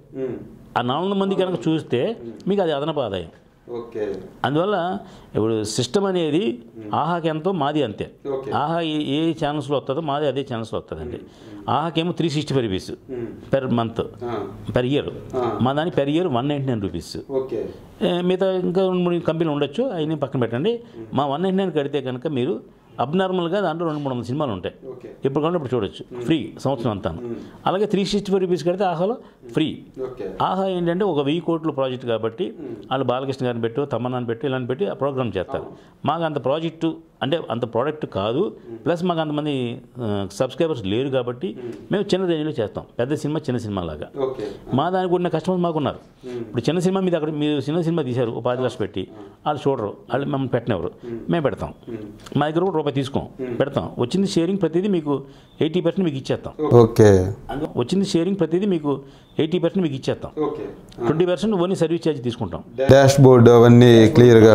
ఆ నాలుగు మంది కనుక చూస్తే మీకు అది అదనపు ఆదాయం ఓకే అందువల్ల ఇప్పుడు సిస్టమ్ అనేది ఆహాకి ఎంతో మాది అంతే ఓకే. ఆహా ఏ- ఏ ఛానల్స్లో వస్తుందో మాది అదే ఛానల్స్లో వస్తుందండి ఆహాకేమో three sixty five rupees per month per year మా దాని per year one ninety nine rupees okay ఏ, మిగతా ఇంకా రెండు మూడు కంపెనీలు ఉండొచ్చు అవన్నీ పక్కన పెట్టండి మా వన్ నైంటీ నైన్ కడితే కనుక మీరు అబ్నార్మల్గా దాంట్లో రెండు మూడు వందల సినిమాలు ఉంటాయి ఓకే ఇప్పుడు కావాలి ఇప్పుడు చూడొచ్చు ఫ్రీ సంవత్సరం అంతా అలాగే త్రీ సిక్స్టీ ఫైవ్ రూపీస్ కడితే ఆహాలో ఫ్రీ ఓకే ఆహా ఏంటంటే ఒక వెయ్యి కోట్ల ప్రాజెక్ట్ కాబట్టి వాళ్ళు బాలకృష్ణ గారిని పెట్టు తమ్మన్నాన్ని పెట్టి ఇలాంటి పెట్టి ఆ ప్రోగ్రామ్ చేస్తారు మాకు అంత ప్రాజెక్టు అంటే అంత ప్రోడక్ట్ కాదు ప్లస్ మాకు అంతమంది సబ్స్క్రైబర్స్ లేరు కాబట్టి మేము చిన్న రేంజ్లో చేస్తాం పెద్ద సినిమా చిన్న సినిమా లాగా ఓకే మా దానికి ఉన్న కస్టమర్స్ మాకున్నారు ఇప్పుడు చిన్న సినిమా మీద అక్కడ మీరు చిన్న సినిమా తీశారు ఒక పది లక్షలు పెట్టి వాళ్ళు చూడరు వాళ్ళు మమ్మల్ని పెట్టినెవరు మేము పెడతాం మా దగ్గర కూడా రూపాయి తీసుకోం పెడతాం వచ్చింది షేరింగ్ ప్రతిదీ మీకు ఎయిటీ పర్సెంట్ మీకు ఇచ్చేస్తాం ఓకే అందులో వచ్చింది షేరింగ్ ప్రతిదీ మీకు ఎయిటీ పర్సెంట్ మీకు ఇచ్చేస్తాం okay twenty percent only service charge తీసుకుంటాం డాష్ బోర్డ్ అవన్నీ క్లియర్గా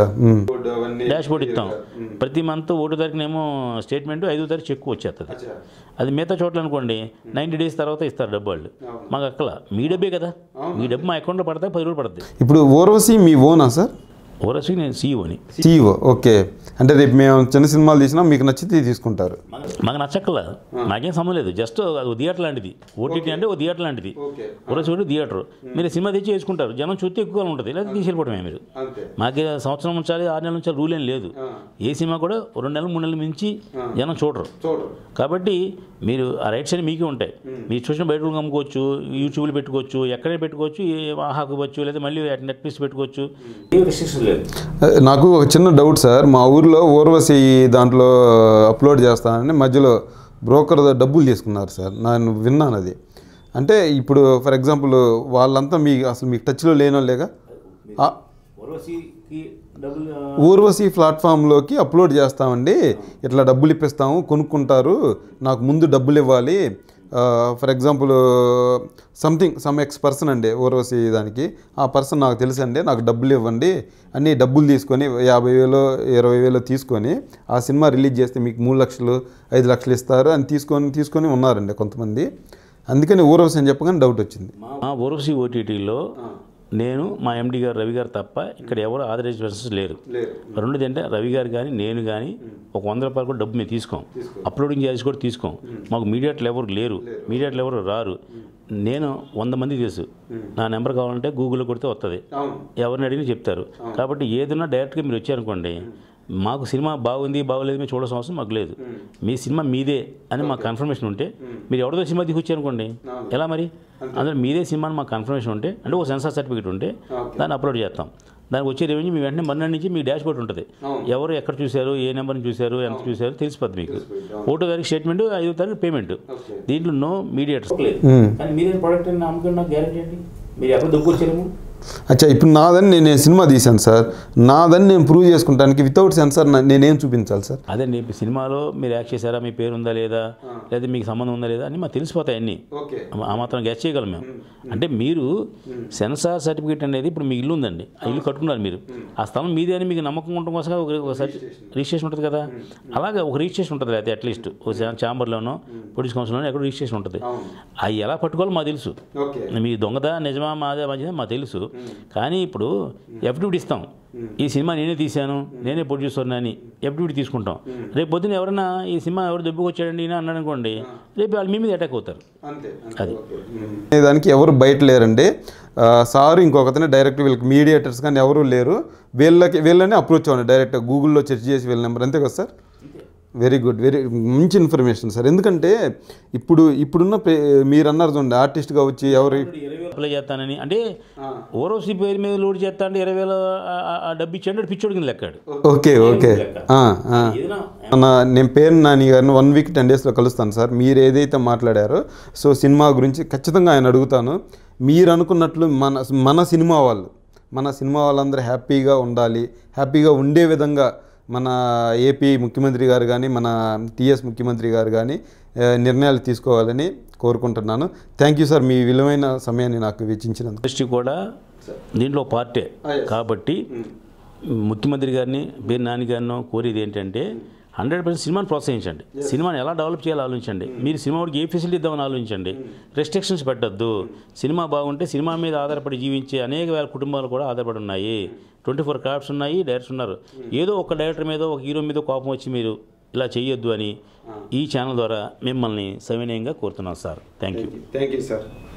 డాష్ బోర్డ్ ఇస్తాం ప్రతి మంత్ ఒకటో తారీఖునేమో స్టేట్మెంట్ ఐదో తారీఖు చెక్ వచ్చేస్తుంది అది మిగతా చోట్ల అనుకోండి నైంటీ డేస్ తర్వాత ఇస్తారు డబ్బు వాళ్ళు మాకు అక్కల మీ డబ్బే కదా మీ డబ్బు మా అకౌంట్లో పడతాయి పది రోజులు పడుతుంది ఇప్పుడు ఓర్వశి మీ ఓనా సార్ ఓరస్కి నేను సీఈఓని సిఇఓ ఓకే అంటే రేపు మేము చిన్న సినిమాలు తీసినా మీకు నచ్చితే తీసుకుంటారు మాకు నచ్చక్కల నాకేం సంబంధం లేదు జస్ట్ అది ఒక థియేటర్ లాంటిది ఓటీటీ అంటే ఒక థియేటర్ లాంటిది ఓకే ఓరస్ ఒకటి థియేటర్ మీరు సినిమా తెచ్చి వేసుకుంటారు జనం చూస్తే ఎక్కువగా ఉంటుంది లేదా తీసుకెళ్ళిపోవడమే మీరు అంతే మాకే సంవత్సరం ఉంచాలి ఆరు నెలల ఉంచాలి రూల్ ఏం లేదు ఏ సినిమా కూడా రెండు నెలలు మూడు నెలలు మించి జనం చూడరు చూడరు కాబట్టి మీరు ఆ రైట్స్ అన్ని మీకే ఉంటాయి మీరు చూసిన బయట రూమ్ అమ్ముకోవచ్చు యూట్యూబ్లో పెట్టుకోవచ్చు ఎక్కడే పెట్టుకోవచ్చు ఏ ఆహాకోవచ్చు లేదా మళ్ళీ నెట్ఫ్లిక్స్ పెట్టుకోవచ్చు ఏ రిస్ట్రిక్షన్ లేదు నాకు ఒక చిన్న డౌట్ సార్ మా ఊర్లో ఓర్వశి దాంట్లో అప్లోడ్ చేస్తానని మధ్యలో బ్రోకర్ డబ్బులు తీసుకున్నారు సార్ నేను విన్నాను అది అంటే ఇప్పుడు ఫర్ ఎగ్జాంపుల్ వాళ్ళంతా మీ అసలు మీకు టచ్లో లేనోళ్ళేగా ఆ, ఊర్వశి ప్లాట్ఫామ్లోకి అప్లోడ్ చేస్తామండి ఇట్లా డబ్బులు ఇప్పిస్తాము కొనుక్కుంటారు నాకు ముందు డబ్బులు ఇవ్వాలి for example something some X person అండి ఊర్వశి దానికి ఆ పర్సన్ నాకు తెలుసండి నాకు డబ్బులు ఇవ్వండి అన్ని డబ్బులు తీసుకొని యాభై వేలు ఇరవై వేలు తీసుకొని ఆ సినిమా రిలీజ్ చేస్తే మీకు మూడు లక్షలు ఐదు లక్షలు ఇస్తారు అని తీసుకొని తీసుకొని ఉన్నారండి కొంతమంది అందుకని ఊర్వశి అని చెప్పగానే డౌట్ వచ్చింది మా ఓరఫ్సీ ఓటీటీలో నేను మా ఎండి గారు రవి గారు తప్ప ఇక్కడ ఎవరు ఆథరైజ్ పర్సన్స్ లేరు రెండోది అంటే రవి గారు కానీ నేను కానీ ఒక వంద రూపాయలు కూడా డబ్బు మేము తీసుకోం అప్లోడింగ్ ఛార్జెస్ కూడా తీసుకోం మాకు మీడియాట్లు ఎవరు లేరు మీడియాట్లు ఎవరు రారు నేను వంద మంది తెలుసు నా నెంబర్ కావాలంటే గూగుల్లో కొడితే వస్తుంది ఎవరిని అడిగినా చెప్తారు కాబట్టి ఏదైనా డైరెక్ట్గా మీరు వచ్చారనుకోండి మాకు సినిమా బాగుంది బాగోలేదు మీరు చూడాల్సిన అవసరం మాకు లేదు మీ సినిమా మీదే అని మాకు కన్ఫర్మేషన్ ఉంటే మీరు ఎవరిదో సినిమా తీసుకొచ్చారనుకోండి ఎలా మరి అందులో మీదే సినిమా అని మాకు కన్ఫర్మేషన్ ఉంటే అంటే ఒక సెన్సార్ సర్టిఫికేట్ ఉంటే దాన్ని అప్లోడ్ చేస్తాం దానికి వచ్చే రెవెన్యూ మీ వెంటనే మొన్న నుంచి మీ డాష్ బోర్డ్ ఉంటుంది ఎవరు ఎక్కడ చూశారు ఏ నెంబర్ని చూశారు ఎంత చూశారు తెలిసిపోద్ది మీకు ఒకటో తారీఖు స్టేట్మెంట్ ఐదో తారీఖు పేమెంట్ దీంట్లో నో మీడియేటర్స్ కానీ మీరే ప్రోడక్ట్ అమ్ముకుని నాకు గ్యారెంటీ ఏంటి మీరు ఎక్కడ దొబ్బు వచ్చారేమో అచ్చా ఇప్పుడు నాదని నేను నేను సినిమా తీశాను సార్ నాదని నేను ప్రూవ్ చేసుకుంటానికి వితౌట్ సెన్సార్ నేనేం చూపించాలి సార్ అదే ఇప్పుడు సినిమాలో మీరు యాక్ట్ చేశారా మీ పేరు ఉందా లేదా లేదా మీకు సంబంధం ఉందా లేదా అని మాకు తెలిసిపోతాయి అన్నీ ఓకే ఆ మాత్రం గెస్ చేయగలం మేము అంటే మీరు సెన్సార్ సర్టిఫికేట్ అనేది ఇప్పుడు మీ ఇల్లు ఉందండి ఆ ఇల్లు కట్టుకున్నారు మీరు ఆ స్థలం మీదే అని మీకు నమ్మకం ఉండటం కోసం ఒక ఒక సర్టి- రిజిస్ట్రేషన్ ఉంటుంది కదా అలాగే ఒక రిజిస్ట్రేషన్ ఉంటుంది అయితే అట్లీస్ట్ ఒక ఛాంబర్లోనో పోలీస్ కౌన్సిల్లోనో ఎక్కడ రిజిస్ట్రేషన్ ఉంటుంది అవి ఎలా పట్టుకోవాలో మాకు తెలుసు ఓకే మీ దొంగదా నిజమా మాదే మంచిదా మాకు తెలుసు కానీ ఇప్పుడు ఎఫ్డివిటీ ఇస్తాం ఈ సినిమా నేనే తీశాను నేనే ప్రొడ్యూసర్ని అని ఎఫ్డివిటీ తీసుకుంటాం రేపు పొద్దున ఎవరైనా ఈ సినిమా ఎవరు దెబ్బకు వచ్చాడండి ఈయన అన్నాడు అనుకోండి రేపు వాళ్ళు మీ మీద అటాక్ అవుతారు అంతే అది దానికి ఎవరు బయట లేరండి ఆ, సార్ ఇంకొకతనే డైరెక్ట్ వీళ్ళకి మీడియేటర్స్ కానీ ఎవరు లేరు వీళ్ళకి వీళ్ళని అప్రోచ్ అవ్వండి డైరెక్ట్ గూగుల్లో సెర్చ్ చేసి వీళ్ళ నెంబర్ అంతే కదా సార్ వెరీ గుడ్ వెరీ మంచి ఇన్ఫర్మేషన్ సార్ ఎందుకంటే ఇప్పుడు ఇప్పుడున్న పే- మీరు అన్నారు చూడండి ఆర్టిస్ట్గా వచ్చి ఎవరు అప్లై చేస్తానని అంటే ఓరోసి పేరు మీద లోడ్ చేస్తా అంటే ఇరవై వేల ఆ- ఆ- ఆ డబ్బు ఇచ్చాడు పిచ్చోడి కింద లెక్కాడు ఓకే ఓకే ఆ, ఆ. ఏదైనా మన నేను పేరు నాని గారిని వన్ వీక్ టెన్ డేస్లో కలుస్తాను సార్ మీరు ఏదైతే మాట్లాడారో సో సినిమా గురించి ఖచ్చితంగా ఆయన అడుగుతాను మీరు అనుకున్నట్లు మన మన సినిమా వాళ్ళు మన సినిమా వాళ్ళందరూ హ్యాపీగా ఉండాలి హ్యాపీగా ఉండే విధంగా మన ఏపీ ముఖ్యమంత్రి గారు కానీ మన టీఎస్ ముఖ్యమంత్రి గారు కానీ ఆ, నిర్ణయాలు తీసుకోవాలని కోరుకుంటున్నాను థ్యాంక్ యూ సార్ మీ విలువైన సమయాన్ని నాకు వెచ్చించినందుకు ఇండస్ట్రీ కూడా దీంట్లో పార్టే కాబట్టి ముఖ్యమంత్రి గారిని పేరు నాని గారినో కోరేది ఏంటంటే హండ్రెడ్ పర్సెంట్ సినిమాని ప్రోత్సహించండి సినిమాని ఎలా డెవలప్ చేయాలో ఆలోచించండి మీరు సినిమాకి ఏ ఫెసిలిటీ ఇద్దామని ఆలోచించండి రెస్ట్రిక్షన్స్ పెట్టద్దు సినిమా బాగుంటే సినిమా మీద ఆధారపడి జీవించే అనేక వేల కుటుంబాలు కూడా ఆధారపడి ఉన్నాయి ట్వంటీ ఫోర్ క్రాఫ్ట్స్ ఉన్నాయి డైరెక్టర్స్ ఉన్నారు ఏదో ఒక డైరెక్టర్ మీద ఒక హీరో మీద కోపం వచ్చి మీరు ఇలా చేయొద్దు అని ఈ ఛానల్ ద్వారా మిమ్మల్ని సవినయంగా కోరుతున్నాం sir thank you thank you sir